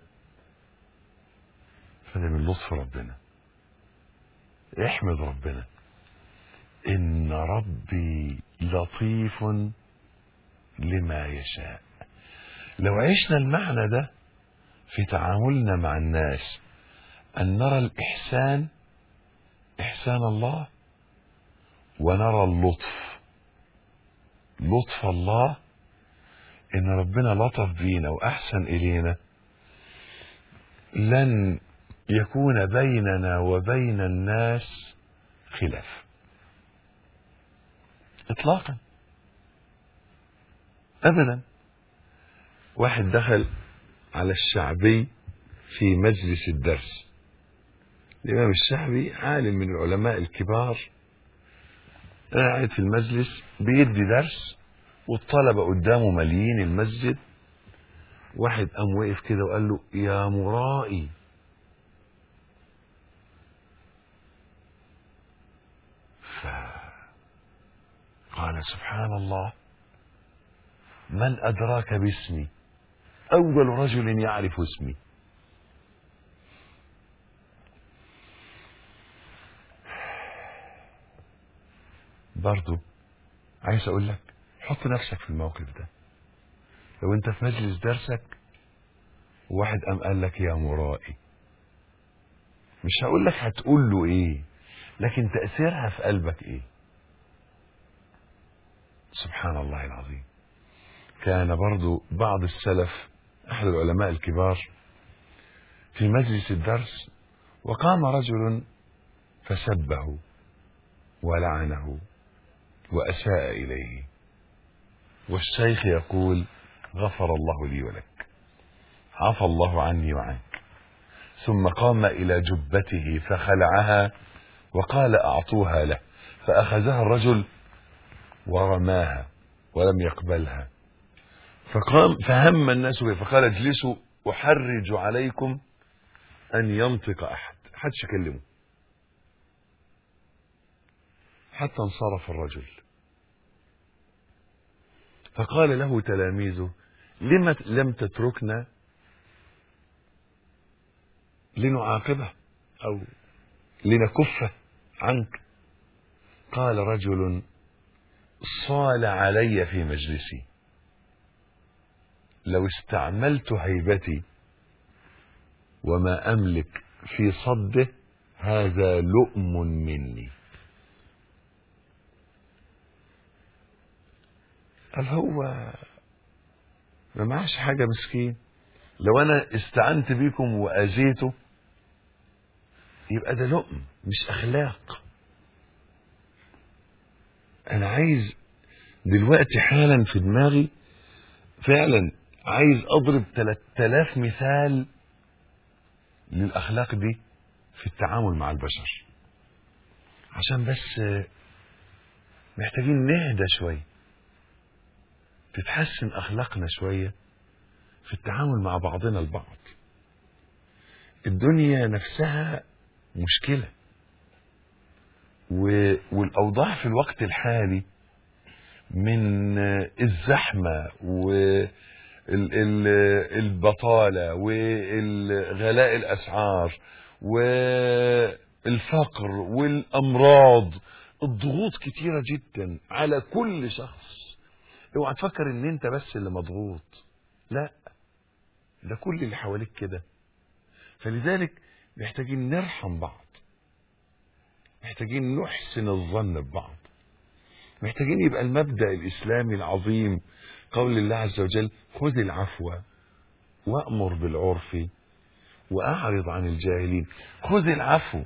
فده من لطف ربنا احمد ربنا ان ربي لطيف لما يشاء لو عشنا المعنى ده في تعاملنا مع الناس ان نرى الاحسان احسان الله ونرى اللطف لطف الله ان ربنا لطف بينا واحسن الينا لن يكون بيننا وبين الناس خلاف اطلاقا ابدا واحد دخل على الشعبي في مجلس الدرس الامام الشعبي عالم من العلماء الكبار قاعد في المجلس بيدي درس والطلبة قدامه مليين المسجد واحد قام وقف كده وقال له يا مرائي قال سبحان الله من أدراك باسمي أول رجل يعرف اسمي برضو عايز اقول لك حط نفسك في الموقف ده لو انت في مجلس درسك وواحد قام قال لك يا مرائي مش هقول لك هتقول له ايه لكن تأثيرها في قلبك ايه سبحان الله العظيم كان برضو بعض السلف احد العلماء الكبار في مجلس الدرس وقام رجل فسبه ولعنه واساء اليه والشيخ يقول غفر الله لي ولك عفى الله عني وعنك ثم قام الى جبته فخلعها وقال اعطوها له فاخذها الرجل ورماها ولم يقبلها فقام فهم الناس به فقال اجلسوا احرج عليكم ان ينطق احد حدش يكلمه حتى انصرف الرجل فقال له تلاميذه لم لم تتركنا لنعاقبه او لنكفه عنك قال رجل صال علي في مجلسي لو استعملت هيبتي وما املك في صده هذا لؤم مني قال هو ما معاش حاجة مسكين لو انا استعنت بيكم واذيته يبقى ده لؤم مش اخلاق انا عايز دلوقتي حالا في دماغي فعلا عايز اضرب 3000 مثال للاخلاق دي في التعامل مع البشر عشان بس محتاجين نهدى شويه تتحسن اخلاقنا شويه في التعامل مع بعضنا البعض الدنيا نفسها مشكله و... والاوضاع في الوقت الحالي من الزحمه والبطاله وغلاء الاسعار والفقر والامراض الضغوط كتيره جدا على كل شخص اوعى تفكر ان انت بس اللي مضغوط لا ده كل اللي حواليك كده فلذلك محتاجين نرحم بعض محتاجين نحسن الظن ببعض محتاجين يبقى المبدأ الإسلامي العظيم قول الله عز وجل خذ العفو وأمر بالعرف وأعرض عن الجاهلين خذ العفو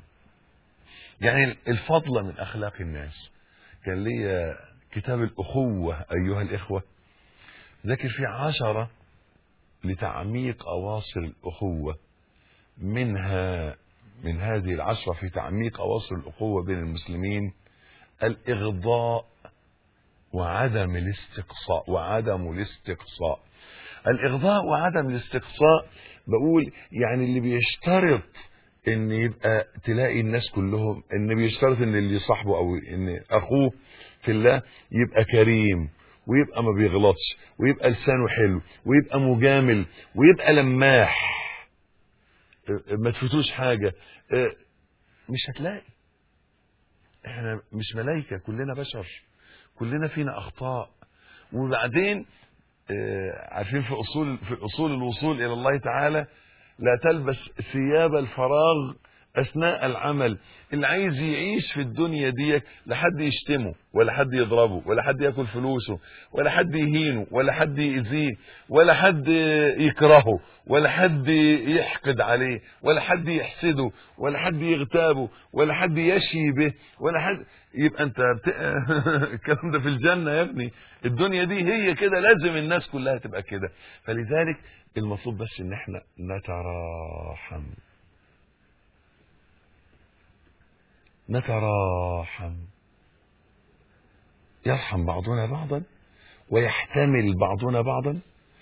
يعني الفضل من أخلاق الناس كان لي كتاب الأخوة أيها الإخوة ذكر فيه عشرة لتعميق أواصر الأخوة منها من هذه العشرة في تعميق أواصر الأخوة بين المسلمين الإغضاء وعدم الاستقصاء وعدم الاستقصاء الإغضاء وعدم الاستقصاء بقول يعني اللي بيشترط ان يبقى تلاقي الناس كلهم ان بيشترط ان اللي صاحبه او ان اخوه في الله يبقى كريم ويبقى ما بيغلطش ويبقى لسانه حلو ويبقى مجامل ويبقى لماح ما تفوتوش حاجة مش هتلاقي احنا مش ملايكة كلنا بشر كلنا فينا اخطاء وبعدين عارفين في اصول في اصول الوصول الى الله تعالى لا تلبس ثياب الفراغ اثناء العمل اللي عايز يعيش في الدنيا دي لا حد يشتمه ولا حد يضربه ولا حد ياكل فلوسه ولا حد يهينه ولا حد يأذيه ولا حد يكرهه ولا حد يحقد عليه ولا حد يحسده ولا حد يغتابه ولا حد يشي به ولا حد يبقى انت بت... الكلام ده في الجنه يا ابني الدنيا دي هي كده لازم الناس كلها تبقى كده فلذلك المطلوب بس ان احنا نتراحم نتراحم يرحم بعضنا بعضا ويحتمل بعضنا بعضا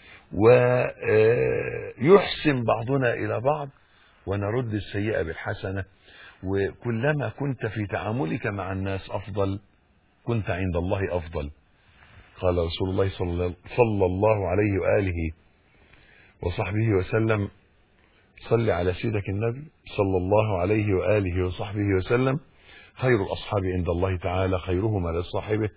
ويحسن بعضنا الى بعض ونرد السيئه بالحسنه وكلما كنت في تعاملك مع الناس افضل كنت عند الله افضل قال رسول الله صلى الله عليه واله وصحبه وسلم صل على سيدك النبي صلى الله عليه واله وصحبه وسلم خير الأصحاب عند الله تعالى خيرهما لصاحبه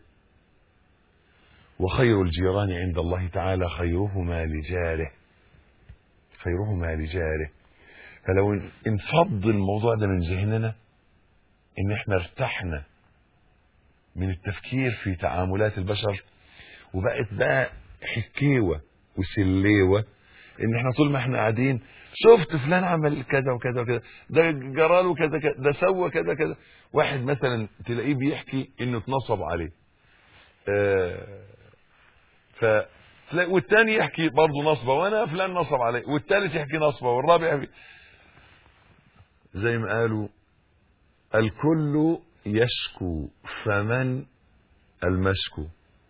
وخير الجيران عند الله تعالى خيرهما لجاره خيرهما لجاره فلو انفض الموضوع ده من ذهننا ان احنا ارتحنا من التفكير في تعاملات البشر وبقت بقى حكيوه وسليوه ان احنا طول ما احنا قاعدين شفت فلان عمل كذا وكذا وكذا ده جراله كذا كذا ده سوى كذا كذا واحد مثلا تلاقيه بيحكي انه اتنصب عليه آه ف تلاقي- والتاني يحكي برضه نصبه وانا فلان نصب علي والتالت يحكي نصبه والرابع يحكي زي ما قالوا الكل يشكو فمن المشكو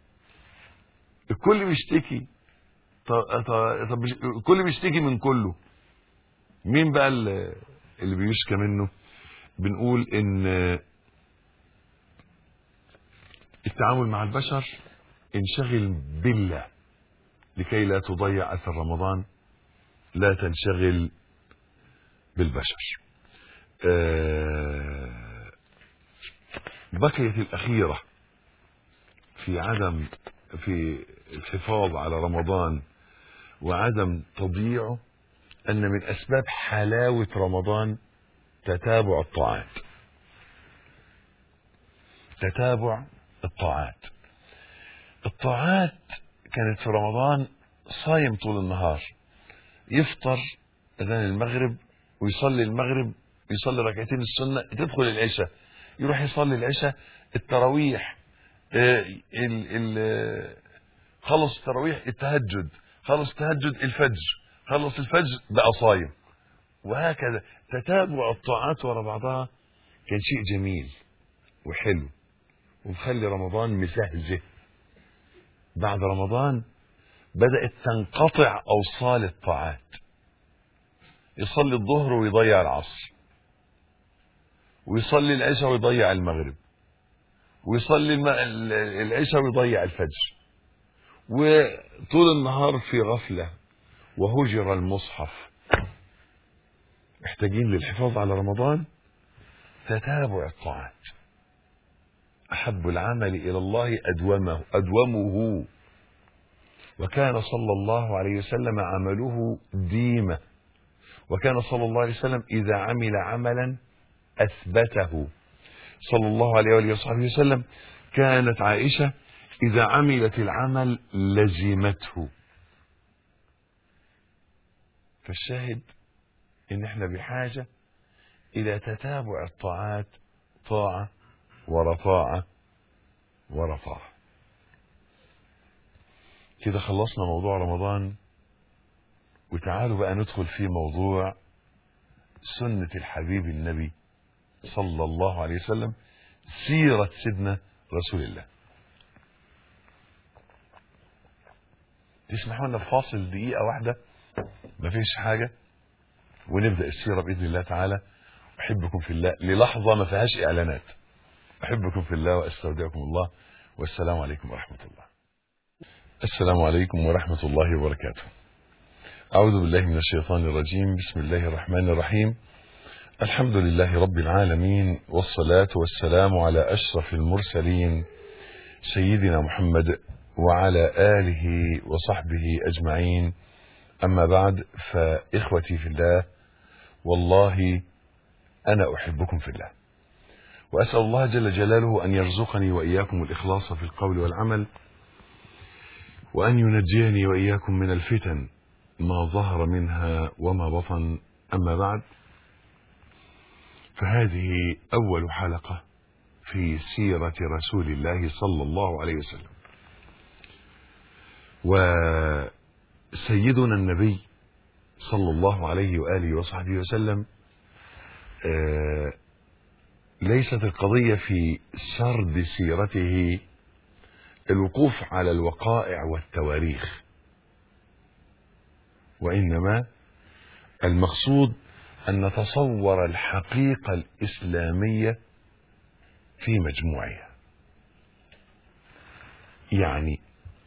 الكل بيشتكي طب طب طب بيش- الكل بيشتكي من كله مين بقى اللي اللي بيشكى منه بنقول ان التعامل مع البشر انشغل بالله لكي لا تضيع اثر رمضان لا تنشغل بالبشر آه، بقيت الأخيرة في عدم في الحفاظ على رمضان وعدم تضييعه أن من أسباب حلاوة رمضان تتابع الطاعات تتابع الطاعات الطاعات كانت في رمضان صايم طول النهار يفطر اذان المغرب ويصلي المغرب يصلي ركعتين السنه تدخل العشاء يروح يصلي العشاء التراويح آه، ال ال خلص التراويح التهجد خلص التهجد الفجر خلص الفجر بقى صايم وهكذا تتابع الطاعات ورا بعضها كان شيء جميل وحلو ومخلي رمضان مسهزه بعد رمضان بدأت تنقطع أوصال الطاعات يصلي الظهر ويضيع العصر ويصلي العشاء ويضيع المغرب ويصلي الم- ال- العشاء ويضيع الفجر وطول النهار في غفلة وهجر المصحف محتاجين للحفاظ على رمضان تتابع الطاعات أحب العمل إلى الله أدومه أدومه وكان صلى الله عليه وسلم عمله ديمة وكان صلى الله عليه وسلم إذا عمل عملا أثبته صلى الله عليه وآله وصحبه وسلم كانت عائشة إذا عملت العمل لزمته فالشاهد إن احنا بحاجة إلى تتابع الطاعات طاعة ورا طاعة ورا طاعة كده خلصنا موضوع رمضان وتعالوا بقى ندخل في موضوع سنة الحبيب النبي صلى الله عليه وسلم سيرة سيدنا رسول الله تسمحوا لنا فاصل دقيقة واحدة مفيش حاجة ونبدأ السيرة بإذن الله تعالى أحبكم في الله للحظة ما فيهاش إعلانات أحبكم في الله وأستودعكم الله والسلام عليكم ورحمة الله السلام عليكم ورحمة الله وبركاته أعوذ بالله من الشيطان الرجيم بسم الله الرحمن الرحيم الحمد لله رب العالمين والصلاة والسلام على أشرف المرسلين سيدنا محمد وعلى آله وصحبه أجمعين أما بعد فإخوتي في الله والله أنا أحبكم في الله وأسأل الله جل جلاله أن يرزقني وإياكم الإخلاص في القول والعمل وأن ينجيني وإياكم من الفتن ما ظهر منها وما بطن أما بعد فهذه أول حلقة في سيرة رسول الله صلى الله عليه وسلم وسيدنا النبي صلى الله عليه وآله وصحبه وسلم آه ليست القضية في سرد سيرته الوقوف على الوقائع والتواريخ وإنما المقصود أن نتصور الحقيقة الإسلامية في مجموعها يعني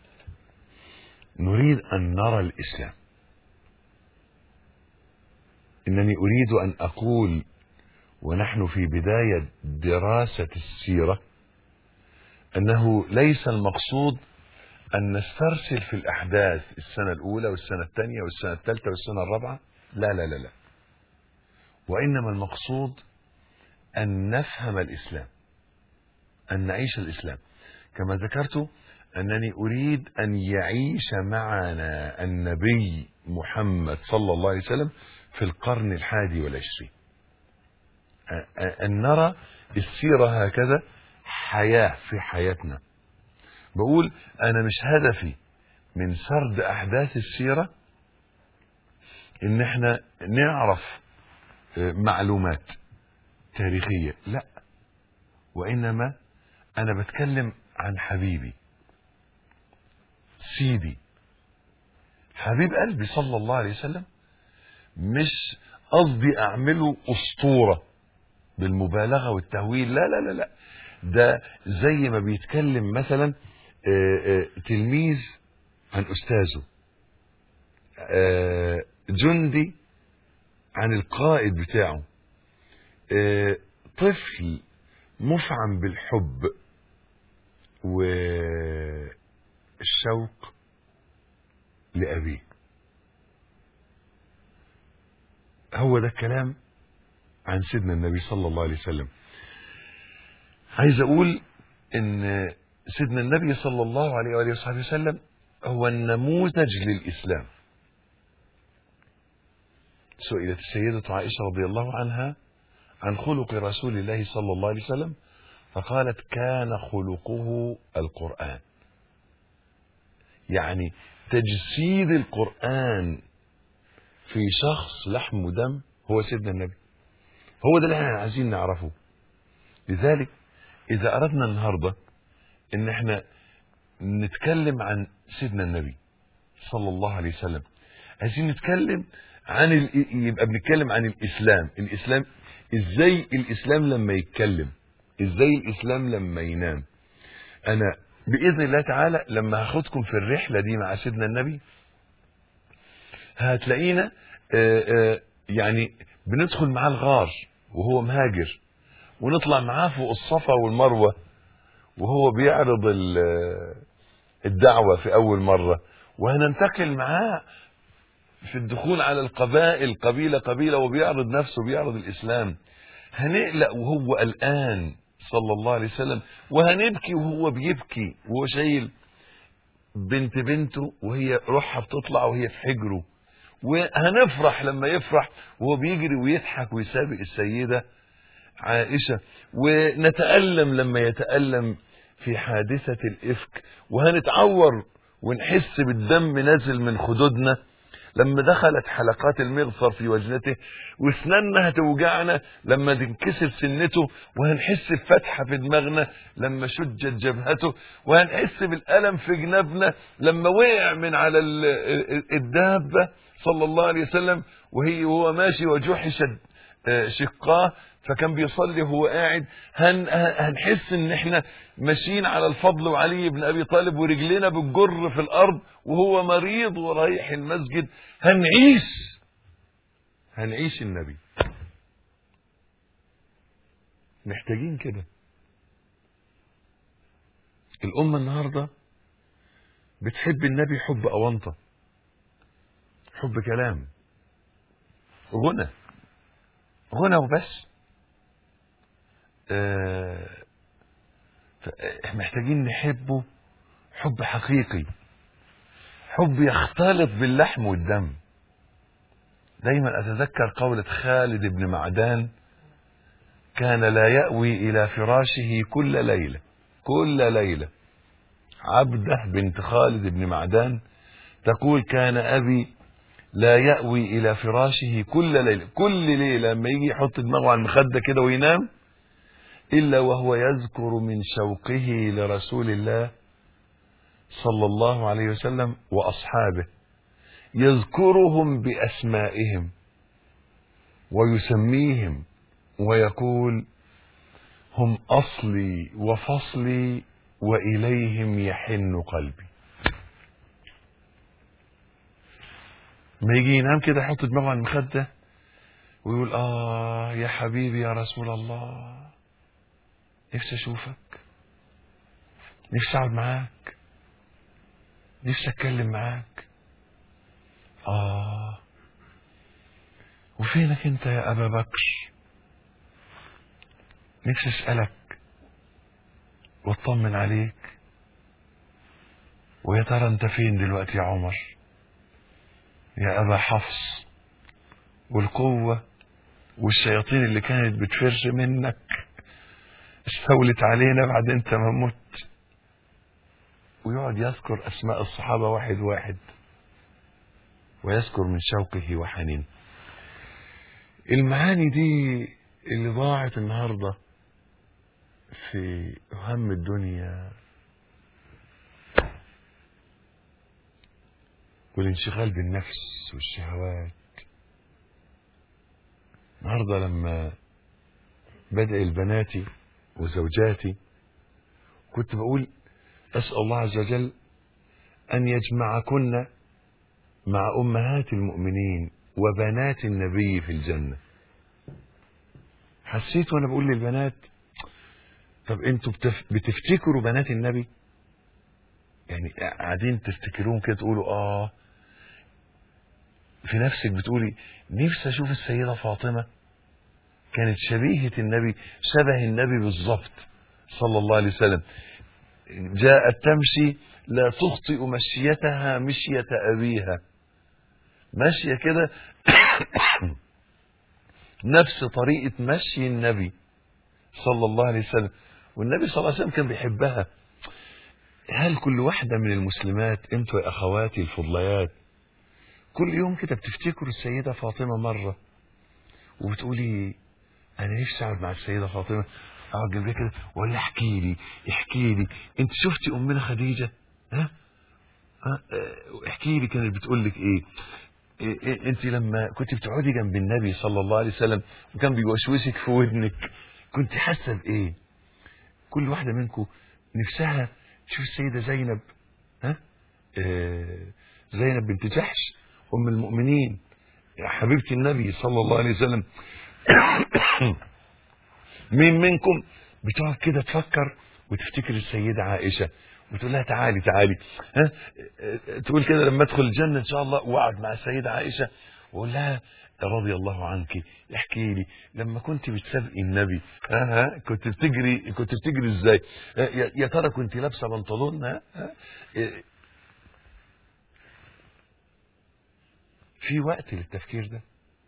نريد أن نرى الإسلام إنني أريد أن أقول ونحن في بداية دراسة السيرة أنه ليس المقصود أن نسترسل في الأحداث السنة الأولى والسنة الثانية والسنة الثالثة والسنة الرابعة لا لا لا لا وإنما المقصود أن نفهم الإسلام أن نعيش الإسلام كما ذكرت أنني أريد أن يعيش معنا النبي محمد صلى الله عليه وسلم في القرن الحادي والعشرين أن نرى السيرة هكذا حياة في حياتنا بقول أنا مش هدفي من سرد أحداث السيرة إن احنا نعرف معلومات تاريخية لا وإنما أنا بتكلم عن حبيبي سيدي حبيب قلبي صلى الله عليه وسلم مش قصدي أعمله أسطورة بالمبالغة والتهويل لا لا لا لا ده زي ما بيتكلم مثلا تلميذ عن أستاذه جندي عن القائد بتاعه طفل مفعم بالحب والشوق لأبيه هو ده الكلام عن سيدنا النبي صلى الله عليه وسلم عايز أقول إن سيدنا النبي صلى الله عليه وآله وصحبه وسلم هو النموذج للإسلام سئلت السيدة عائشة رضي الله عنها عن خلق رسول الله صلى الله عليه وسلم فقالت كان خلقه القرآن يعني تجسيد القرآن في شخص لحم ودم هو سيدنا النبي هو ده اللي احنا عايزين نعرفه لذلك إذا أردنا النهاردة إن احنا نتكلم عن سيدنا النبي صلى الله عليه وسلم عايزين نتكلم عن ال... يبقى بنتكلم عن الإسلام الإسلام إزاي الإسلام لما يتكلم إزاي الإسلام لما ينام أنا بإذن الله تعالى لما هاخدكم في الرحلة دي مع سيدنا النبي هتلاقينا آآ آآ يعني بندخل معاه الغار وهو مهاجر ونطلع معاه فوق الصفا والمروة وهو بيعرض الدعوة في أول مرة وهننتقل معاه في الدخول على القبائل قبيلة قبيلة وبيعرض نفسه بيعرض الإسلام هنقلق وهو قلقان صلى الله عليه وسلم وهنبكي وهو بيبكي وهو شايل بنت بنته وهي روحها بتطلع وهي في حجره وهنفرح لما يفرح وهو بيجري ويضحك ويسابق السيدة عائشة ونتألم لما يتألم في حادثة الإفك وهنتعور ونحس بالدم نازل من خدودنا لما دخلت حلقات المغفر في وجنته واسناننا هتوجعنا لما تنكسر سنته وهنحس بفتحة في دماغنا لما شجت جبهته وهنحس بالألم في جنابنا لما وقع من على الدابة صلى الله عليه وسلم وهي وهو ماشي وجحش شقاه فكان بيصلي وهو قاعد هن هنحس ان احنا ماشيين على الفضل وعلي بن ابي طالب ورجلنا بتجر في الارض وهو مريض ورايح المسجد هنعيش هنعيش النبي محتاجين كده الأمة النهاردة بتحب النبي حب أونطة حب كلام غنى غنى وبس آه محتاجين نحبه حب حقيقي حب يختلط باللحم والدم دايما أتذكر قولة خالد بن معدان كان لا يأوي إلى فراشه كل ليلة كل ليلة عبده بنت خالد بن معدان تقول كان أبي لا يأوي إلى فراشه كل ليلة كل ليلة لما يجي يحط دماغه على المخدة كده وينام إلا وهو يذكر من شوقه لرسول الله صلى الله عليه وسلم وأصحابه يذكرهم بأسمائهم ويسميهم ويقول هم أصلي وفصلي وإليهم يحن قلبي ما يجي ينام كده يحط دماغه على المخدة ويقول اه يا حبيبي يا رسول الله نفسي اشوفك نفسي اقعد معاك نفسي اتكلم معاك اه وفينك انت يا ابا بكر نفسي اسالك واطمن عليك ويا ترى انت فين دلوقتي يا عمر يا ابا حفص والقوه والشياطين اللي كانت بتفر منك استولت علينا بعد انت ما مت ويقعد يذكر اسماء الصحابه واحد واحد ويذكر من شوقه وحنين المعاني دي اللي ضاعت النهارده في هم الدنيا والانشغال بالنفس والشهوات النهارده لما بدأ البناتي وزوجاتي كنت بقول أسأل الله عز وجل أن يجمعكن مع أمهات المؤمنين وبنات النبي في الجنة حسيت وأنا بقول للبنات طب انتوا بتف... بتفتكروا بنات النبي يعني قاعدين تفتكروهم كده تقولوا اه في نفسك بتقولي نفسي اشوف السيدة فاطمة كانت شبيهة النبي شبه النبي بالظبط صلى الله عليه وسلم جاءت تمشي لا تخطئ مشيتها مشية أبيها ماشية كده نفس طريقة مشي النبي صلى الله عليه وسلم والنبي صلى الله عليه وسلم كان بيحبها هل كل واحدة من المسلمات انتوا يا أخواتي الفضليات كل يوم كده بتفتكروا السيدة فاطمة مرة وبتقولي أنا نفسي أقعد مع السيدة فاطمة أقعد جنبها كده ولا احكي لي احكي لي أنت شفتي أمنا خديجة ها؟ ها؟ اه، احكي لي كانت بتقول لك إيه إيه- إيه انت لما كنت بتقعدي جنب النبي صلى الله عليه وسلم وكان بيوشوشك في ودنك كنت حاسه بايه كل واحده منكم نفسها تشوف السيده زينب ها آه زينب بنت جحش ام المؤمنين يا حبيبه النبي صلى الله عليه وسلم مين منكم بتقعد كده تفكر وتفتكر السيده عائشه وتقول لها تعالي تعالي ها آه، تقول كده لما ادخل الجنه ان شاء الله واقعد مع السيده عائشه واقول لها رضي الله عنك احكي لي لما كنت بتسابقي النبي ها ها كنت بتجري كنت بتجري ازاي آه، يا يا ترى كنت لابسه بنطلون ها ها؟ آه، في وقت للتفكير ده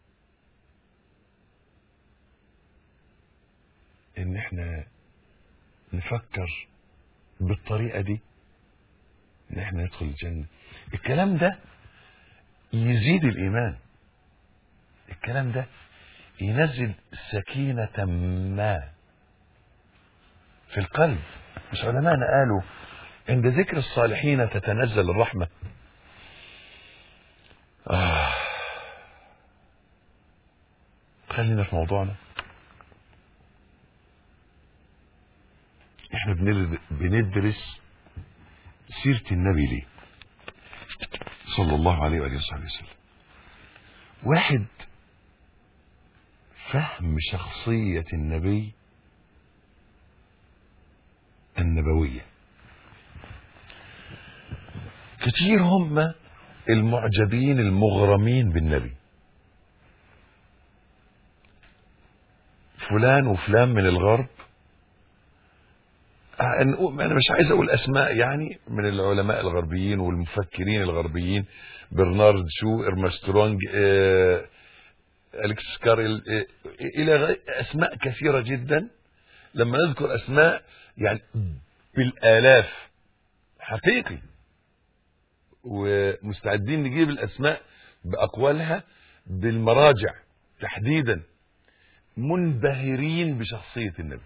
ان احنا نفكر بالطريقه دي ان احنا ندخل الجنه الكلام ده يزيد الايمان الكلام ده ينزل سكينه ما في القلب مش علماءنا قالوا عند ذكر الصالحين تتنزل الرحمه آه. خلينا في موضوعنا احنا بنر- بندرس سيرة النبي ليه صلى الله عليه وآله وصحبه وسلم واحد فهم شخصية النبي النبوية كتير هم المعجبين المغرمين بالنبي فلان وفلان من الغرب آه، نقول- انا مش عايز اقول اسماء يعني من العلماء الغربيين والمفكرين الغربيين برنارد شو ارمسترونج آه، الكس كارل آه، الى غير اسماء كثيره جدا لما نذكر اسماء يعني بالالاف حقيقي ومستعدين نجيب الاسماء باقوالها بالمراجع تحديدا منبهرين بشخصيه النبي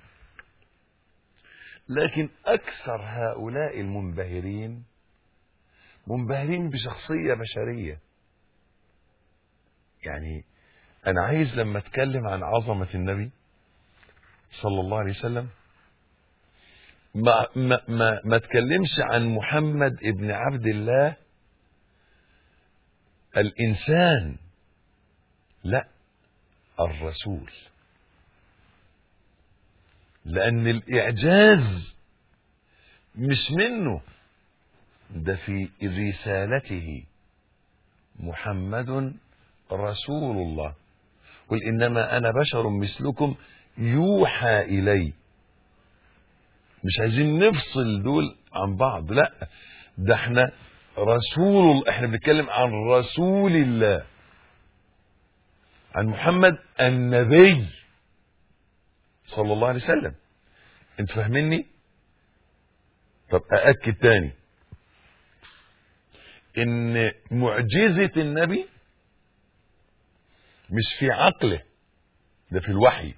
لكن اكثر هؤلاء المنبهرين منبهرين بشخصيه بشريه يعني انا عايز لما اتكلم عن عظمه النبي صلى الله عليه وسلم ما ما ما, ما اتكلمش عن محمد ابن عبد الله الانسان لا الرسول لان الاعجاز مش منه ده في رسالته محمد رسول الله قل انما انا بشر مثلكم يوحى الي مش عايزين نفصل دول عن بعض لا ده احنا رسول احنا بنتكلم عن رسول الله عن محمد النبي صلى الله عليه وسلم انت فاهميني طب أأكد تاني إن معجزة النبي مش في عقله ده في الوحي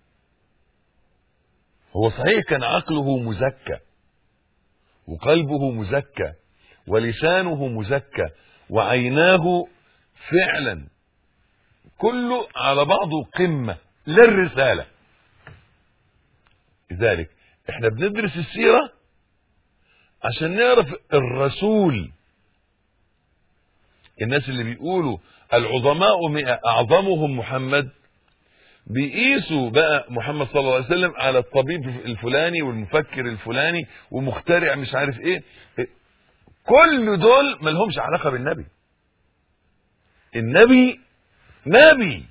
هو صحيح كان عقله مزكى وقلبه مزكى ولسانه مزكى وعيناه فعلا كله على بعضه قمة للرسالة لذلك احنا بندرس السيرة عشان نعرف الرسول الناس اللي بيقولوا العظماء مئة أعظمهم محمد بيقيسوا بقى محمد صلى الله عليه وسلم على الطبيب الفلاني والمفكر الفلاني ومخترع مش عارف ايه كل دول ملهمش علاقة بالنبي النبي نبي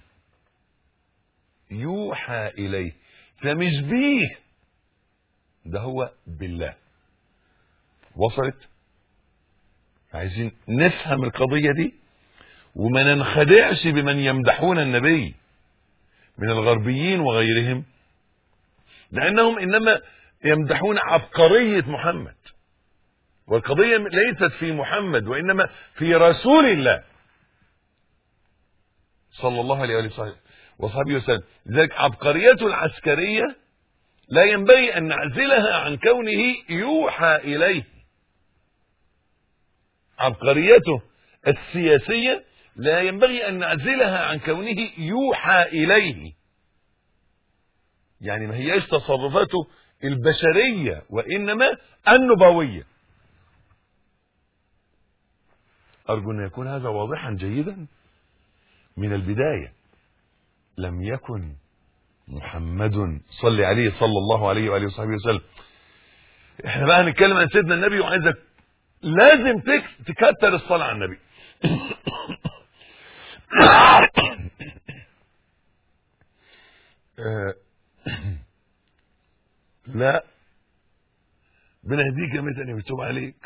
يوحى إليه فمش بيه ده هو بالله وصلت عايزين نفهم القضية دي وما ننخدعش بمن يمدحون النبي من الغربيين وغيرهم لأنهم إنما يمدحون عبقرية محمد والقضية ليست في محمد وإنما في رسول الله صلى الله عليه وآله وصحبه وسلم لذلك عبقريته العسكرية لا ينبغي أن نعزلها عن كونه يوحى إليه عبقريته السياسية لا ينبغي أن نعزلها عن كونه يوحى إليه يعني ما هياش تصرفاته البشرية وإنما النبوية أرجو أن يكون هذا واضحا جيدا من البداية لم يكن محمد صلى عليه صلى الله عليه وآله وصحبه وسلم احنا بقى هنتكلم عن سيدنا النبي وعايزك لازم تكتر الصلاة على النبي لا بنهديك يا متني ويتوب عليك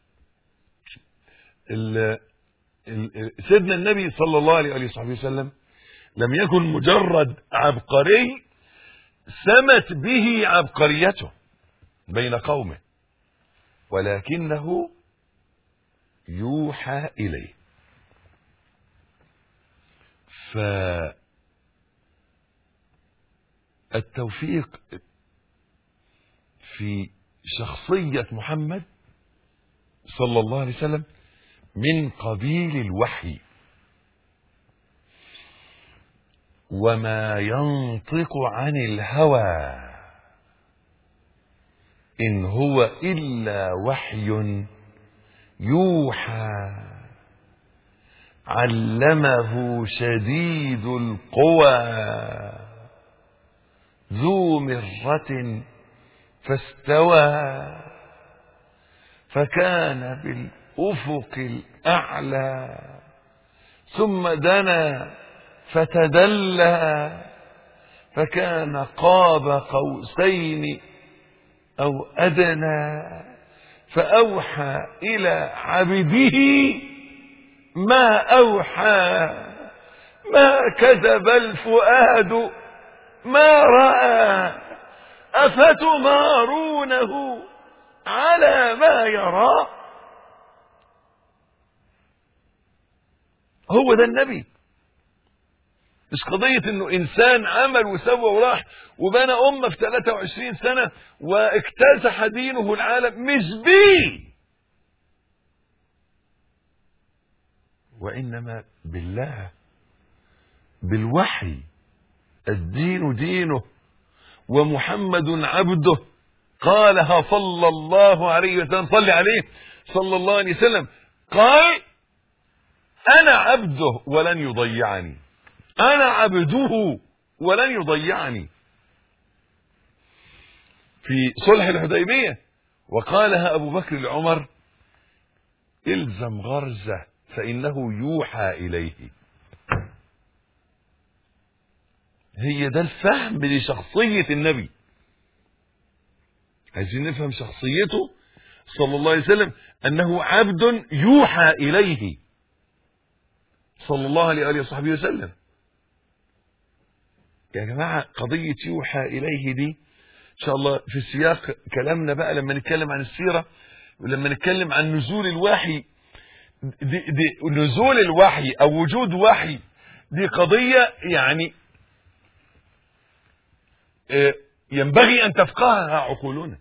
ال ال سيدنا النبي صلى الله عليه وصحبه وسلم لم يكن مجرد عبقري سمت به عبقريته بين قومه ولكنه يوحى إليه فالتوفيق في شخصية محمد صلى الله عليه وسلم من قبيل الوحي وما ينطق عن الهوى إن هو إلا وحي يوحى علمه شديد القوى ذو مرة فاستوى فكان بالأفق الأعلى ثم دنا فتدلى فكان قاب قوسين أو أدنى فأوحى إلى عبده ما أوحى ما كذب الفؤاد ما رأى أفتمارونه على ما يرى هو ده النبي مش قضية انه انسان عمل وسوى وراح وبنى امة في 23 سنة واكتسح دينه العالم مش بيه وانما بالله بالوحي الدين دينه ومحمد عبده قالها صلى الله عليه وسلم صلي عليه صلى الله عليه وسلم قال انا عبده ولن يضيعني انا عبده ولن يضيعني في صلح الحديبيه وقالها ابو بكر لعمر الزم غرزه فانه يوحى اليه هي ده الفهم لشخصيه النبي عايزين نفهم شخصيته صلى الله عليه وسلم انه عبد يوحى اليه صلى الله عليه وآله وصحبه وسلم يا جماعة قضية يوحى إليه دي إن شاء الله في سياق كلامنا بقى لما نتكلم عن السيرة ولما نتكلم عن نزول الوحي دي, دي نزول الوحي أو وجود وحي دي قضية يعني آه، ينبغي أن تفقهها عقولنا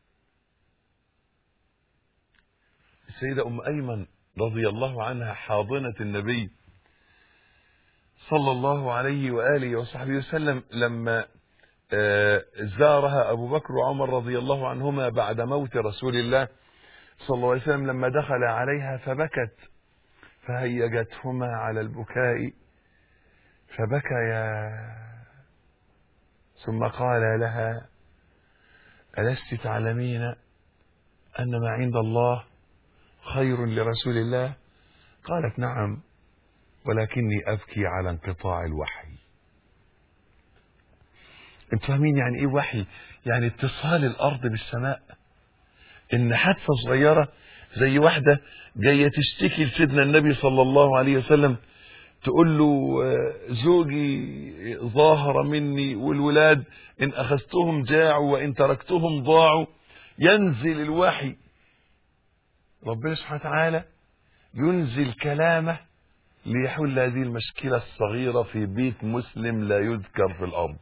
السيدة أم أيمن رضي الله عنها حاضنة النبي صلى الله عليه وآله وصحبه وسلم لما آه، زارها أبو بكر وعمر رضي الله عنهما بعد موت رسول الله صلى الله عليه وسلم لما دخل عليها فبكت فهيجتهما على البكاء فبكيا ثم قال لها ألست تعلمين أن ما عند الله خير لرسول الله قالت نعم ولكني أبكي على انقطاع الوحي انتوا فاهمين يعني ايه وحي يعني اتصال الارض بالسماء ان حادثه صغيره زي واحده جايه تشتكي لسيدنا النبي صلى الله عليه وسلم تقول له آه، زوجي ظاهر مني والولاد ان اخذتهم جاعوا وان تركتهم ضاعوا ينزل الوحي ربنا سبحانه وتعالى ينزل كلامه ليحل هذه المشكلة الصغيرة في بيت مسلم لا يذكر في الأرض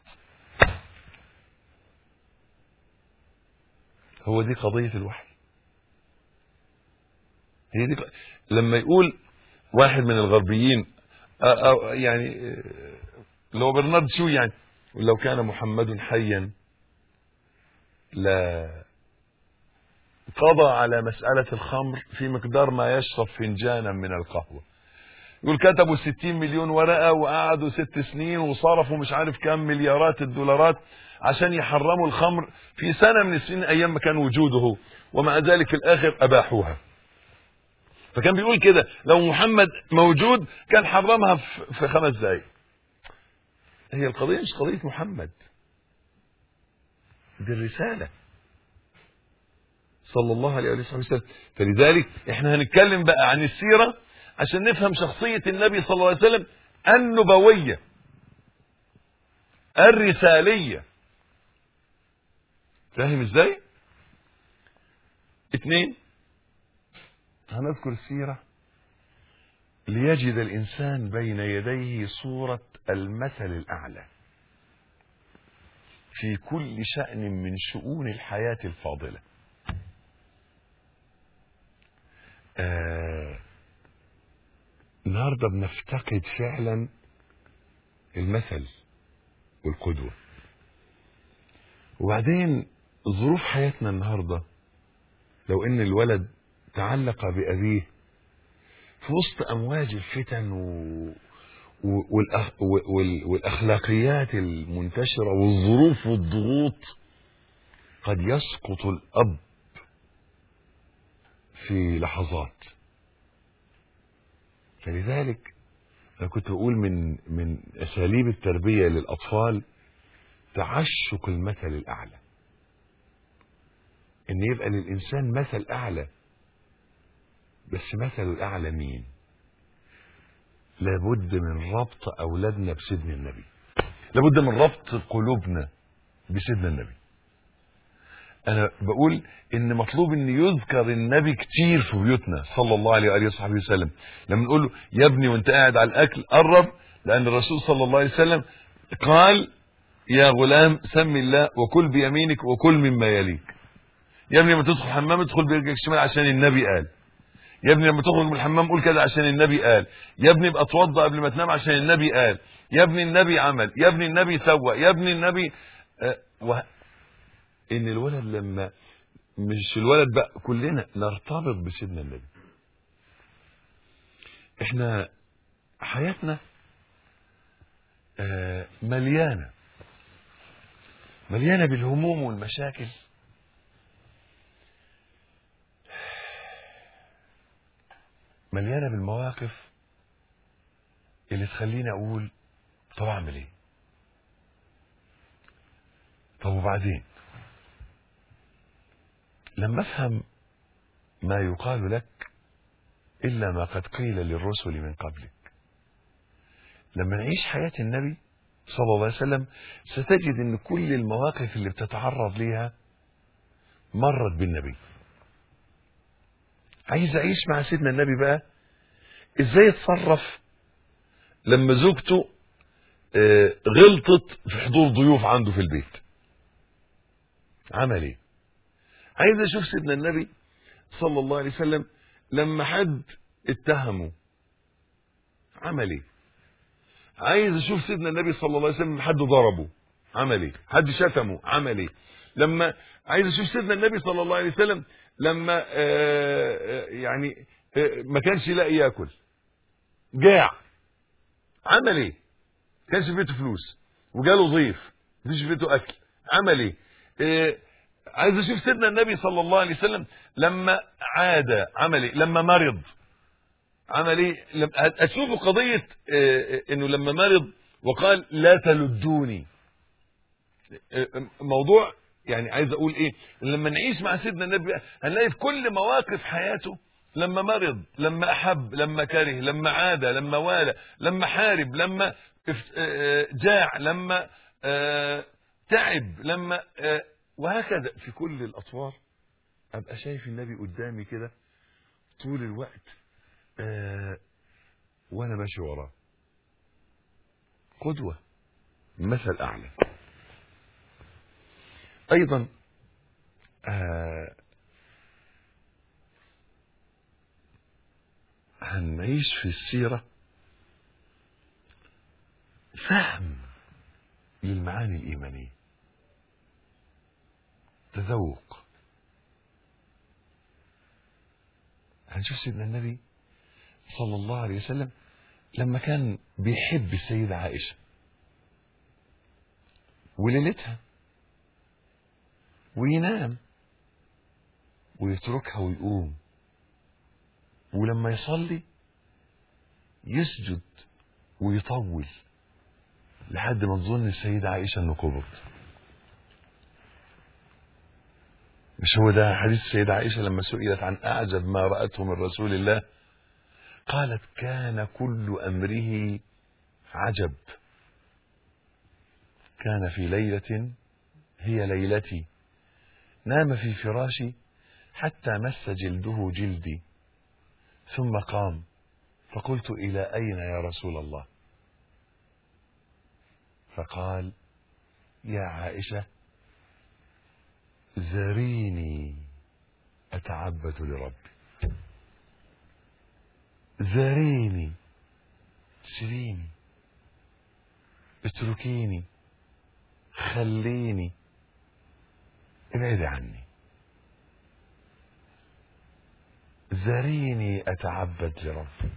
هو دي قضية الوحي هي دي ق... لما يقول واحد من الغربيين أو أو يعني آه، اللي هو برنارد شو يعني لو كان محمد حيا لا قضى على مسألة الخمر في مقدار ما يشرب فنجانا من القهوة يقول كتبوا 60 مليون ورقة وقعدوا ست سنين وصرفوا مش عارف كام مليارات الدولارات عشان يحرموا الخمر في سنة من السنين أيام ما كان وجوده ومع ذلك في الآخر أباحوها فكان بيقول كده لو محمد موجود كان حرمها في- في خمس دقايق هي القضية مش قضية محمد دي الرسالة صلى الله عليه وآله وسلم فلذلك احنا هنتكلم بقى عن السيرة عشان نفهم شخصية النبي صلى الله عليه وسلم النبوية الرسالية فاهم ازاي اتنين هنذكر السيرة ليجد الإنسان بين يديه صورة المثل الأعلى في كل شأن من شؤون الحياة الفاضلة آه النهارده بنفتقد فعلا المثل والقدوة وبعدين ظروف حياتنا النهارده لو ان الولد تعلق بأبيه في وسط أمواج الفتن و... و... والأخ... وال... والأخلاقيات المنتشرة والظروف والضغوط قد يسقط الأب في لحظات فلذلك أنا كنت بقول من من أساليب التربية للأطفال تعشق المثل الأعلى إن يبقى للإنسان مثل أعلى بس مثل الأعلى مين؟ لابد من ربط أولادنا بسيدنا النبي لابد من ربط قلوبنا بسيدنا النبي أنا بقول إن مطلوب إن يذكر النبي كتير في بيوتنا صلى الله عليه وآله وصحبه وسلم لما نقول له يا ابني وأنت قاعد على الأكل قرب لأن الرسول صلى الله عليه وسلم قال يا غلام سم الله وكل بيمينك وكل مما يليك يا ابني لما تدخل الحمام ادخل برجلك الشمال عشان النبي قال يا ابني لما تخرج من الحمام قول كده عشان النبي قال يا ابني ابقى اتوضى قبل ما تنام عشان النبي قال يا ابني النبي عمل يا ابني النبي سوى يا ابني النبي آه و... ان الولد لما مش الولد بقى كلنا نرتبط بسيدنا النبي احنا حياتنا آه، مليانة مليانة بالهموم والمشاكل مليانة بالمواقف اللي تخليني أقول طب أعمل إيه؟ طب وبعدين؟ لما أفهم ما يقال لك إلا ما قد قيل للرسل من قبلك لما نعيش حياة النبي صلى الله عليه وسلم ستجد ان كل المواقف اللي بتتعرض ليها مرت بالنبي عايز اعيش مع سيدنا النبي بقى ازاي اتصرف لما زوجته آه، غلطت في حضور ضيوف عنده في البيت عمل ايه عايز اشوف سيدنا النبي صلى الله عليه وسلم لما حد اتهمه عمل ايه عايز اشوف سيدنا النبي صلى الله عليه وسلم حد ضربه عمل ايه حد شتمه عمل ايه لما عايز اشوف سيدنا النبي صلى الله عليه وسلم لما آه، آه، يعني آه، ما كانش يلاقي ياكل جاع عمل ايه كانش في بيته فلوس وجاله ضيف مفيش في بيته اكل عمل ايه آه، عايز اشوف سيدنا النبي صلى الله عليه وسلم لما عاد عمل ايه لما مرض عمل ايه لم- هتشوفوا قضيه آه، آه، انه لما مرض وقال لا تلدوني آه، آه، موضوع يعني عايز اقول ايه لما نعيش مع سيدنا النبي هنلاقي في كل مواقف حياته لما مرض لما احب لما كره لما عاد لما والى لما حارب لما اف- آه، جاع لما آه، تعب لما آه، وهكذا في كل الاطوار ابقى شايف النبي قدامي كده طول الوقت آه، وانا ماشي وراه قدوه مثل اعلى ايضا آه، هنعيش في السيره فهم للمعاني الايمانيه تذوق هنشوف سيدنا النبي صلى الله عليه وسلم لما كان بيحب السيدة عائشة وليلتها وينام ويتركها ويقوم ولما يصلي يسجد ويطول لحد ما تظن السيدة عائشة انه قبض مش هو ده حديث السيدة عائشة لما سئلت عن أعجب ما رأته من رسول الله قالت كان كل أمره عجب كان في ليلة هي ليلتي نام في فراشي حتى مس جلده جلدي ثم قام فقلت إلى أين يا رسول الله فقال يا عائشة ذريني أتعبد لربي ذريني سيبيني اتركيني خليني ابعدي عني ذريني أتعبد لربي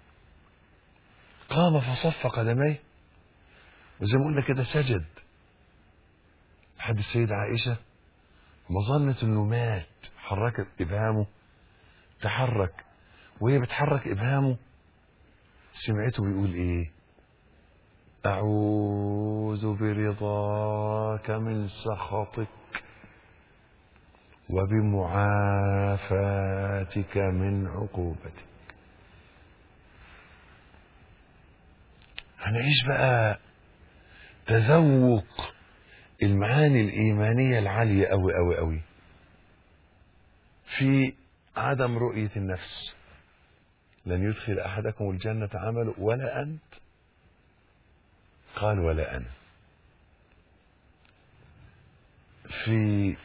قام فصف قدميه وزي ما قلنا كده سجد لحد السيدة عائشة ما ظنت انه مات حركت ابهامه تحرك وهي بتحرك ابهامه سمعته بيقول ايه اعوذ برضاك من سخطك وبمعافاتك من عقوبتك هنعيش بقى تذوق المعاني الإيمانية العالية أوي أوي أوي في عدم رؤية النفس لن يدخل أحدكم الجنة عمله ولا أنت قال ولا أنا في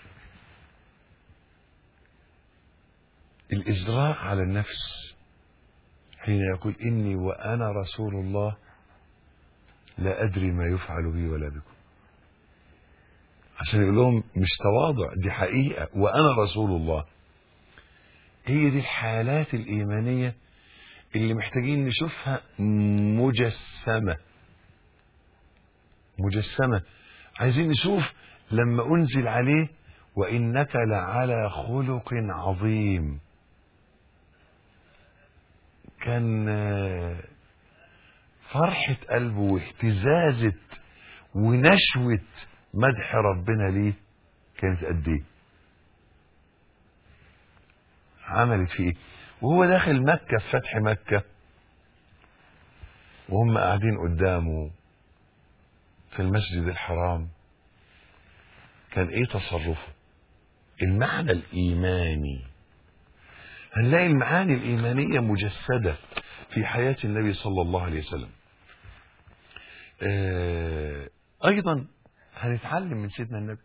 الإجراء على النفس حين يقول إني وأنا رسول الله لا أدري ما يفعل بي ولا بكم عشان يقول لهم مش تواضع دي حقيقة وأنا رسول الله هي دي الحالات الإيمانية اللي محتاجين نشوفها مجسمة مجسمة عايزين نشوف لما أنزل عليه وإنك لعلى خلق عظيم كان فرحة قلبه واهتزازة ونشوة مدح ربنا ليه كانت قد ايه عملت فيه ايه وهو داخل مكة في فتح مكة وهم قاعدين قدامه في المسجد الحرام كان ايه تصرفه المعنى الايماني هنلاقي المعاني الايمانيه مجسده في حياه النبي صلى الله عليه وسلم آه ايضا هنتعلم من سيدنا النبي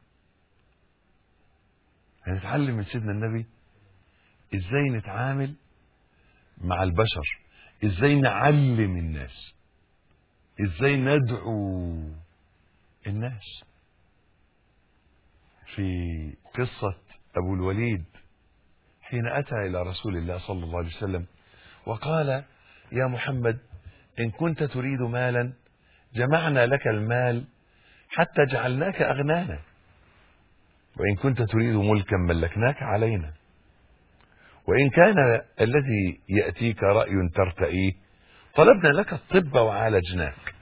هنتعلم من سيدنا النبي ازاي نتعامل مع البشر ازاي نعلم الناس ازاي ندعو الناس في قصة أبو الوليد حين أتى إلى رسول الله صلى الله عليه وسلم وقال يا محمد إن كنت تريد مالا جمعنا لك المال حتى جعلناك أغنانا وإن كنت تريد ملكا ملكناك علينا وإن كان الذي يأتيك رأي ترتئيه طلبنا لك الطب وعالجناك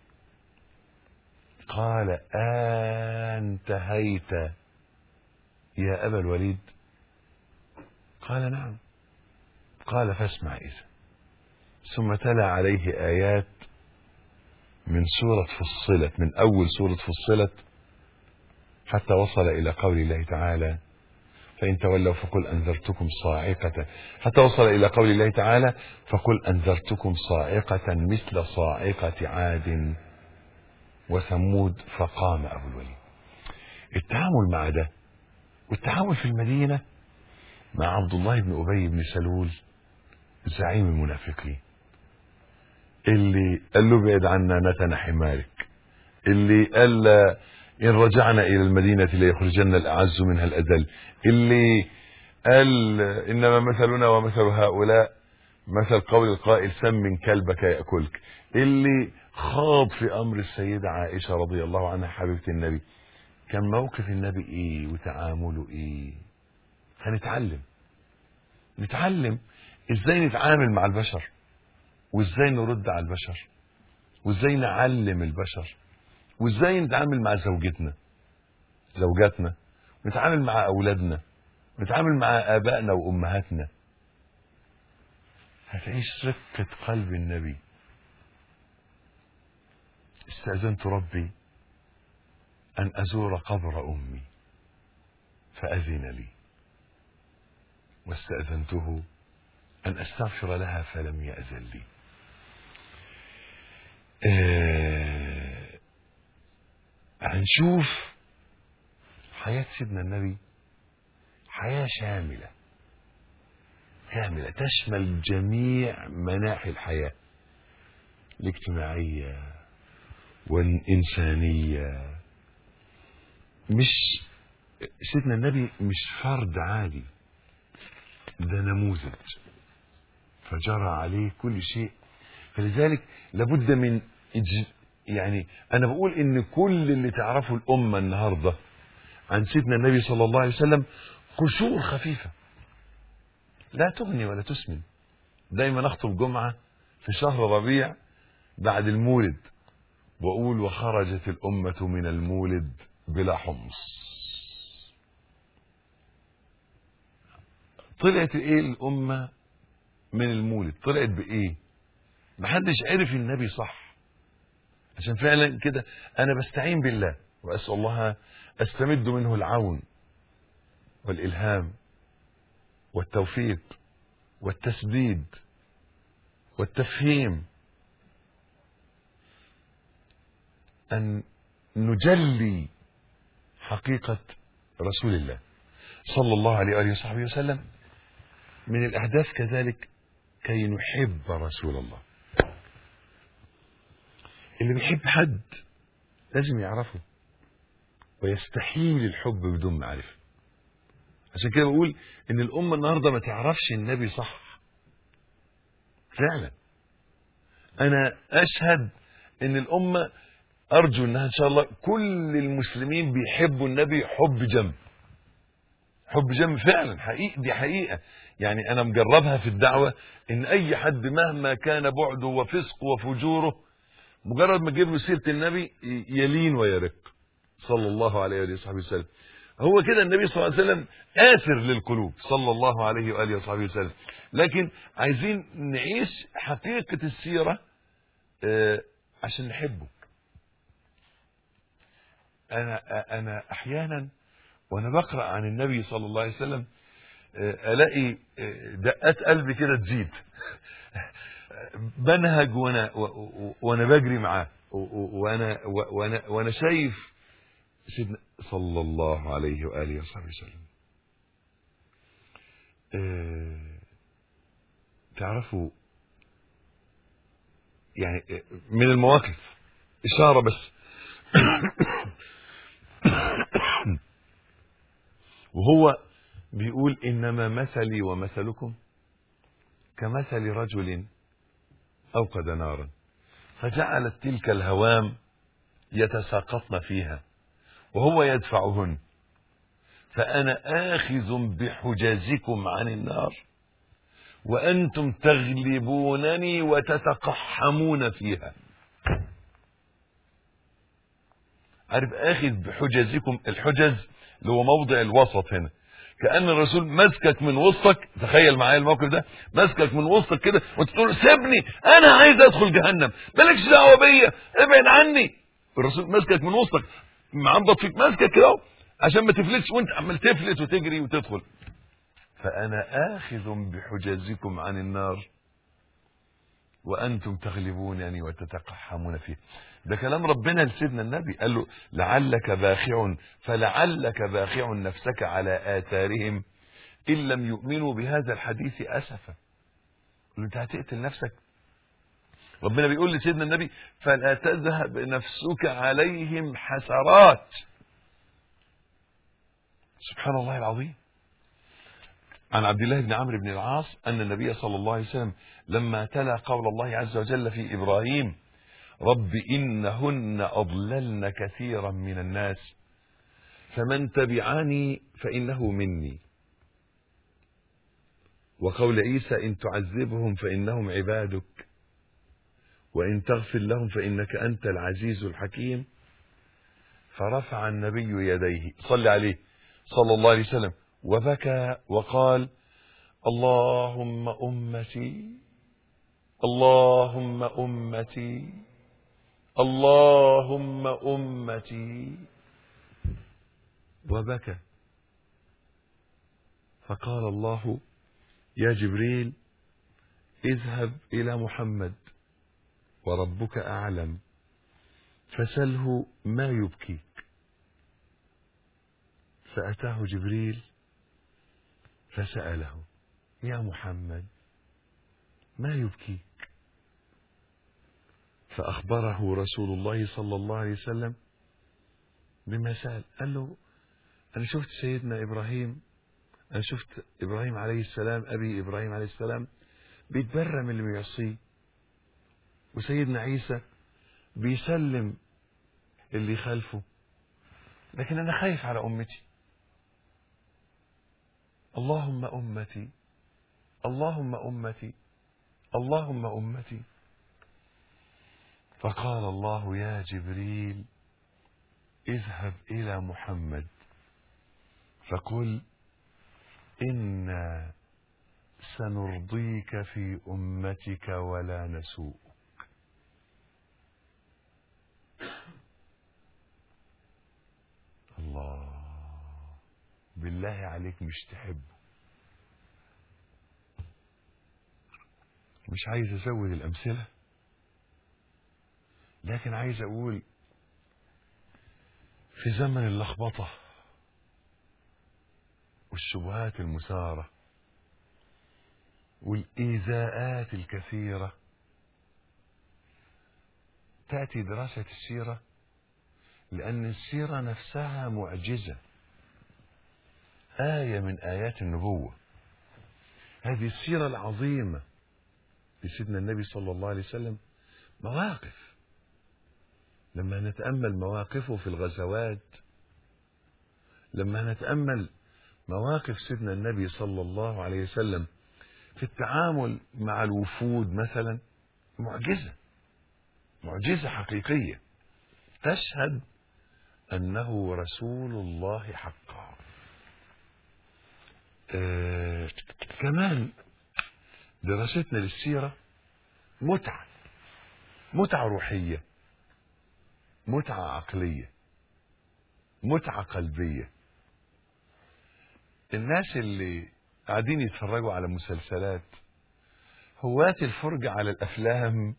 قال انتهيت يا أبا الوليد قال نعم قال فاسمع إذا ثم تلا عليه آيات من سورة فصلت من أول سورة فصلت حتى وصل إلى قول الله تعالى فإن تولوا فقل أنذرتكم صاعقة حتى وصل إلى قول الله تعالى فقل أنذرتكم صاعقة مثل صاعقة عاد وثمود فقام أبو الوليد التعامل مع ده والتعامل في المدينة مع عبد الله بن أبي بن سلول زعيم المنافقين اللي قال له ابعد عنا نتن حمارك اللي قال إن رجعنا إلى المدينة ليخرجن الأعز منها الأذل اللي قال إنما مثلنا ومثل هؤلاء مثل قول القائل سم كلبك يأكلك اللي خاض في أمر السيدة عائشة رضي الله عنها حبيبة النبي كان موقف النبي إيه وتعامله إيه هنتعلم نتعلم إزاي نتعامل مع البشر وإزاي نرد على البشر وإزاي نعلم البشر وإزاي نتعامل مع زوجتنا زوجاتنا نتعامل مع أولادنا نتعامل مع آبائنا وأمهاتنا هتعيش رقة قلب النبي استأذنت ربي أن أزور قبر أمي فأذن لي واستأذنته أن أستغفر لها فلم يأذن لي آه هنشوف حياة سيدنا النبي حياة شاملة كاملة تشمل جميع مناحي الحياة الاجتماعية والإنسانية مش سيدنا النبي مش فرد عادي ده نموذج فجرى عليه كل شيء فلذلك لابد من إج... يعني أنا بقول إن كل اللي تعرفه الأمة النهاردة عن سيدنا النبي صلى الله عليه وسلم قشور خفيفة لا تغني ولا تسمن دايما أخطب جمعة في شهر ربيع بعد المولد وأقول وخرجت الأمة من المولد بلا حمص طلعت ايه الأمة من المولد طلعت بإيه محدش عرف النبي صح عشان فعلا كده أنا بستعين بالله وأسأل الله أستمد منه العون والإلهام والتوفيق والتسديد والتفهيم أن نجلي حقيقة رسول الله صلى الله عليه وآله وصحبه وسلم من الأحداث كذلك كي نحب رسول الله اللي بيحب حد لازم يعرفه ويستحيل الحب بدون معرفة عشان كده بقول ان الأمة النهاردة ما تعرفش النبي صح فعلا أنا أشهد ان الأمة ارجو انها ان شاء الله كل المسلمين بيحبوا النبي حب جم حب جم فعلا حقيقة دي حقيقة يعني انا مجربها في الدعوة ان اي حد مهما كان بعده وفسقه وفجوره مجرد ما تجيب له سيرة النبي يلين ويرق صلى الله عليه وآله وصحبه وسلم هو كده النبي صلى الله عليه وسلم آثر للقلوب صلى الله عليه وآله وصحبه وسلم لكن عايزين نعيش حقيقة السيرة آه، عشان نحبه انا انا احيانا وانا بقرا عن النبي صلى الله عليه وسلم آه، الاقي آه، دقات قلبي كده تزيد بنهج وانا و- و- وانا بجري معاه و- و- وانا و- وانا وانا شايف سيدنا صلى الله عليه واله وصحبه وسلم آه، تعرفوا يعني آه، من المواقف اشاره بس وهو بيقول انما مثلي ومثلكم كمثل رجل اوقد نارا فجعلت تلك الهوام يتساقطن فيها وهو يدفعهن فانا اخذ بحجازكم عن النار وانتم تغلبونني وتتقحمون فيها عارف اخذ بحجزكم الحجز اللي هو موضع الوسط هنا كان الرسول ماسكك من وسطك تخيل معايا الموقف ده ماسكك من وسطك كده وانت تقول سيبني انا عايز ادخل جهنم مالكش دعوه بيا ابعد عني الرسول ماسكك من وسطك معبط فيك ماسكك كده اهو عشان ما تفلتش وانت عمال تفلت وتجري وتدخل فانا اخذ بحجزكم عن النار وانتم تغلبونني وتتقحمون فيه ده كلام ربنا لسيدنا النبي قال له لعلك باخع فلعلك باخع نفسك على اثارهم ان لم يؤمنوا بهذا الحديث اسفا قال له انت هتقتل نفسك ربنا بيقول لسيدنا النبي فلا تذهب نفسك عليهم حسرات سبحان الله العظيم عن عبد الله بن عمرو بن العاص أن النبي صلى الله عليه وسلم لما تلا قول الله عز وجل في إبراهيم رب إنهن أضللن كثيرا من الناس فمن تبعني فإنه مني وقول عيسى إن تعذبهم فإنهم عبادك وإن تغفر لهم فإنك أنت العزيز الحكيم فرفع النبي يديه صلى عليه صلى الله عليه وسلم وبكى وقال اللهم أمتي اللهم أمتي اللهم أمتي وبكى فقال الله يا جبريل اذهب إلى محمد وربك أعلم فسله ما يبكيك فأتاه جبريل فسأله يا محمد ما يبكيك فأخبره رسول الله صلى الله عليه وسلم بما سأل قال له أنا شفت سيدنا إبراهيم أنا شفت إبراهيم عليه السلام أبي إبراهيم عليه السلام بيتبرى من اللي بيعصيه وسيدنا عيسى بيسلم اللي خلفه لكن أنا خايف على أمتي اللهم أمتي اللهم أمتي اللهم أمتي فقال الله يا جبريل اذهب إلى محمد فقل إنا سنرضيك في أمتك ولا نسوءك الله بالله عليك مش تحبه مش عايز ازود الامثله لكن عايز اقول في زمن اللخبطه والشبهات المثاره والايذاءات الكثيره تاتي دراسه السيره لان السيره نفسها معجزه ايه من ايات النبوه هذه السيره العظيمه لسيدنا النبي صلى الله عليه وسلم مواقف لما نتأمل مواقفه في الغزوات لما نتأمل مواقف سيدنا النبي صلى الله عليه وسلم في التعامل مع الوفود مثلا معجزة معجزة حقيقية تشهد أنه رسول الله حقا آه كمان دراستنا للسيرة متعة متعة روحية متعة عقلية متعة قلبية الناس اللي قاعدين يتفرجوا على مسلسلات هواة الفرجة على الأفلام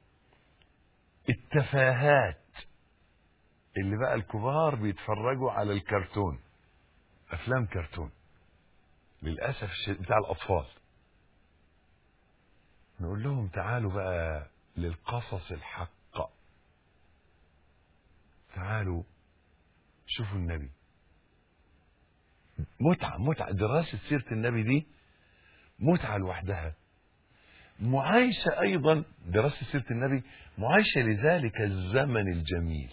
التفاهات اللي بقى الكبار بيتفرجوا على الكرتون أفلام كرتون للأسف الشديد بتاع الأطفال نقول لهم تعالوا بقى للقصص الحق تعالوا شوفوا النبي متعة متعة دراسة سيرة النبي دي متعة لوحدها معايشة أيضا دراسة سيرة النبي معايشة لذلك الزمن الجميل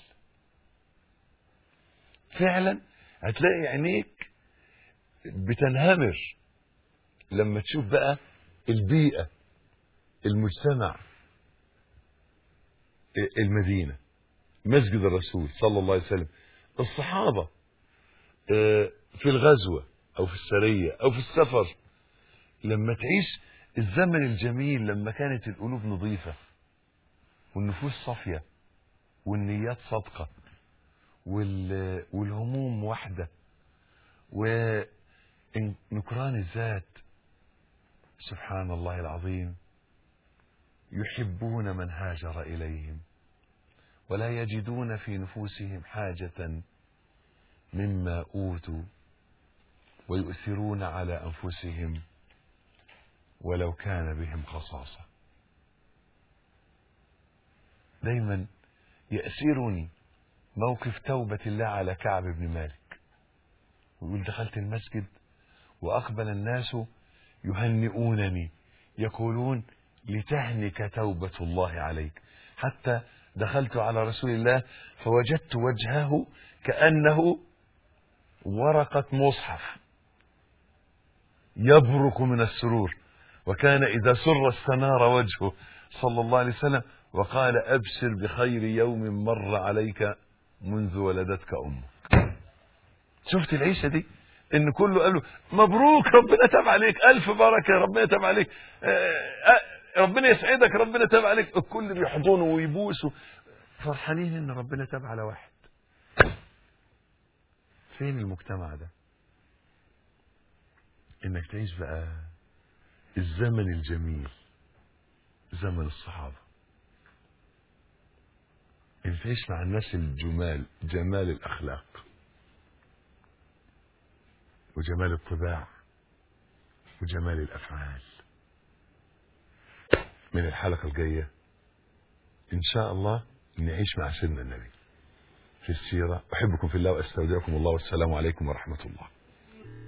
فعلا هتلاقي عينيك بتنهمر لما تشوف بقى البيئة المجتمع المدينة مسجد الرسول صلى الله عليه وسلم الصحابة في الغزوة أو في السرية أو في السفر لما تعيش الزمن الجميل لما كانت القلوب نظيفة والنفوس صافية والنيات صادقة والهموم واحدة ونكران الذات سبحان الله العظيم يحبون من هاجر إليهم ولا يجدون في نفوسهم حاجة مما أوتوا ويؤثرون على أنفسهم ولو كان بهم خصاصة دايما يأسرني موقف توبة الله على كعب بن مالك ويقول دخلت المسجد وأقبل الناس يهنئونني يقولون لتهنك توبة الله عليك حتى دخلت على رسول الله فوجدت وجهه كأنه ورقة مصحف يبرق من السرور وكان إذا سر استنار وجهه صلى الله عليه وسلم وقال أبشر بخير يوم مر عليك منذ ولدتك أمك شفت العيشة دي ان كله قال له مبروك ربنا تاب عليك الف بركه ربنا تاب عليك ربنا يسعدك ربنا تاب عليك الكل بيحضنه ويبوسه فرحانين ان ربنا تاب على واحد فين المجتمع ده انك تعيش بقى الزمن الجميل زمن الصحابة ان تعيش مع الناس الجمال جمال الاخلاق وجمال الطباع وجمال الافعال من الحلقة الجاية ان شاء الله نعيش مع سيدنا النبي في السيرة أحبكم في الله وأستودعكم الله والسلام عليكم ورحمة الله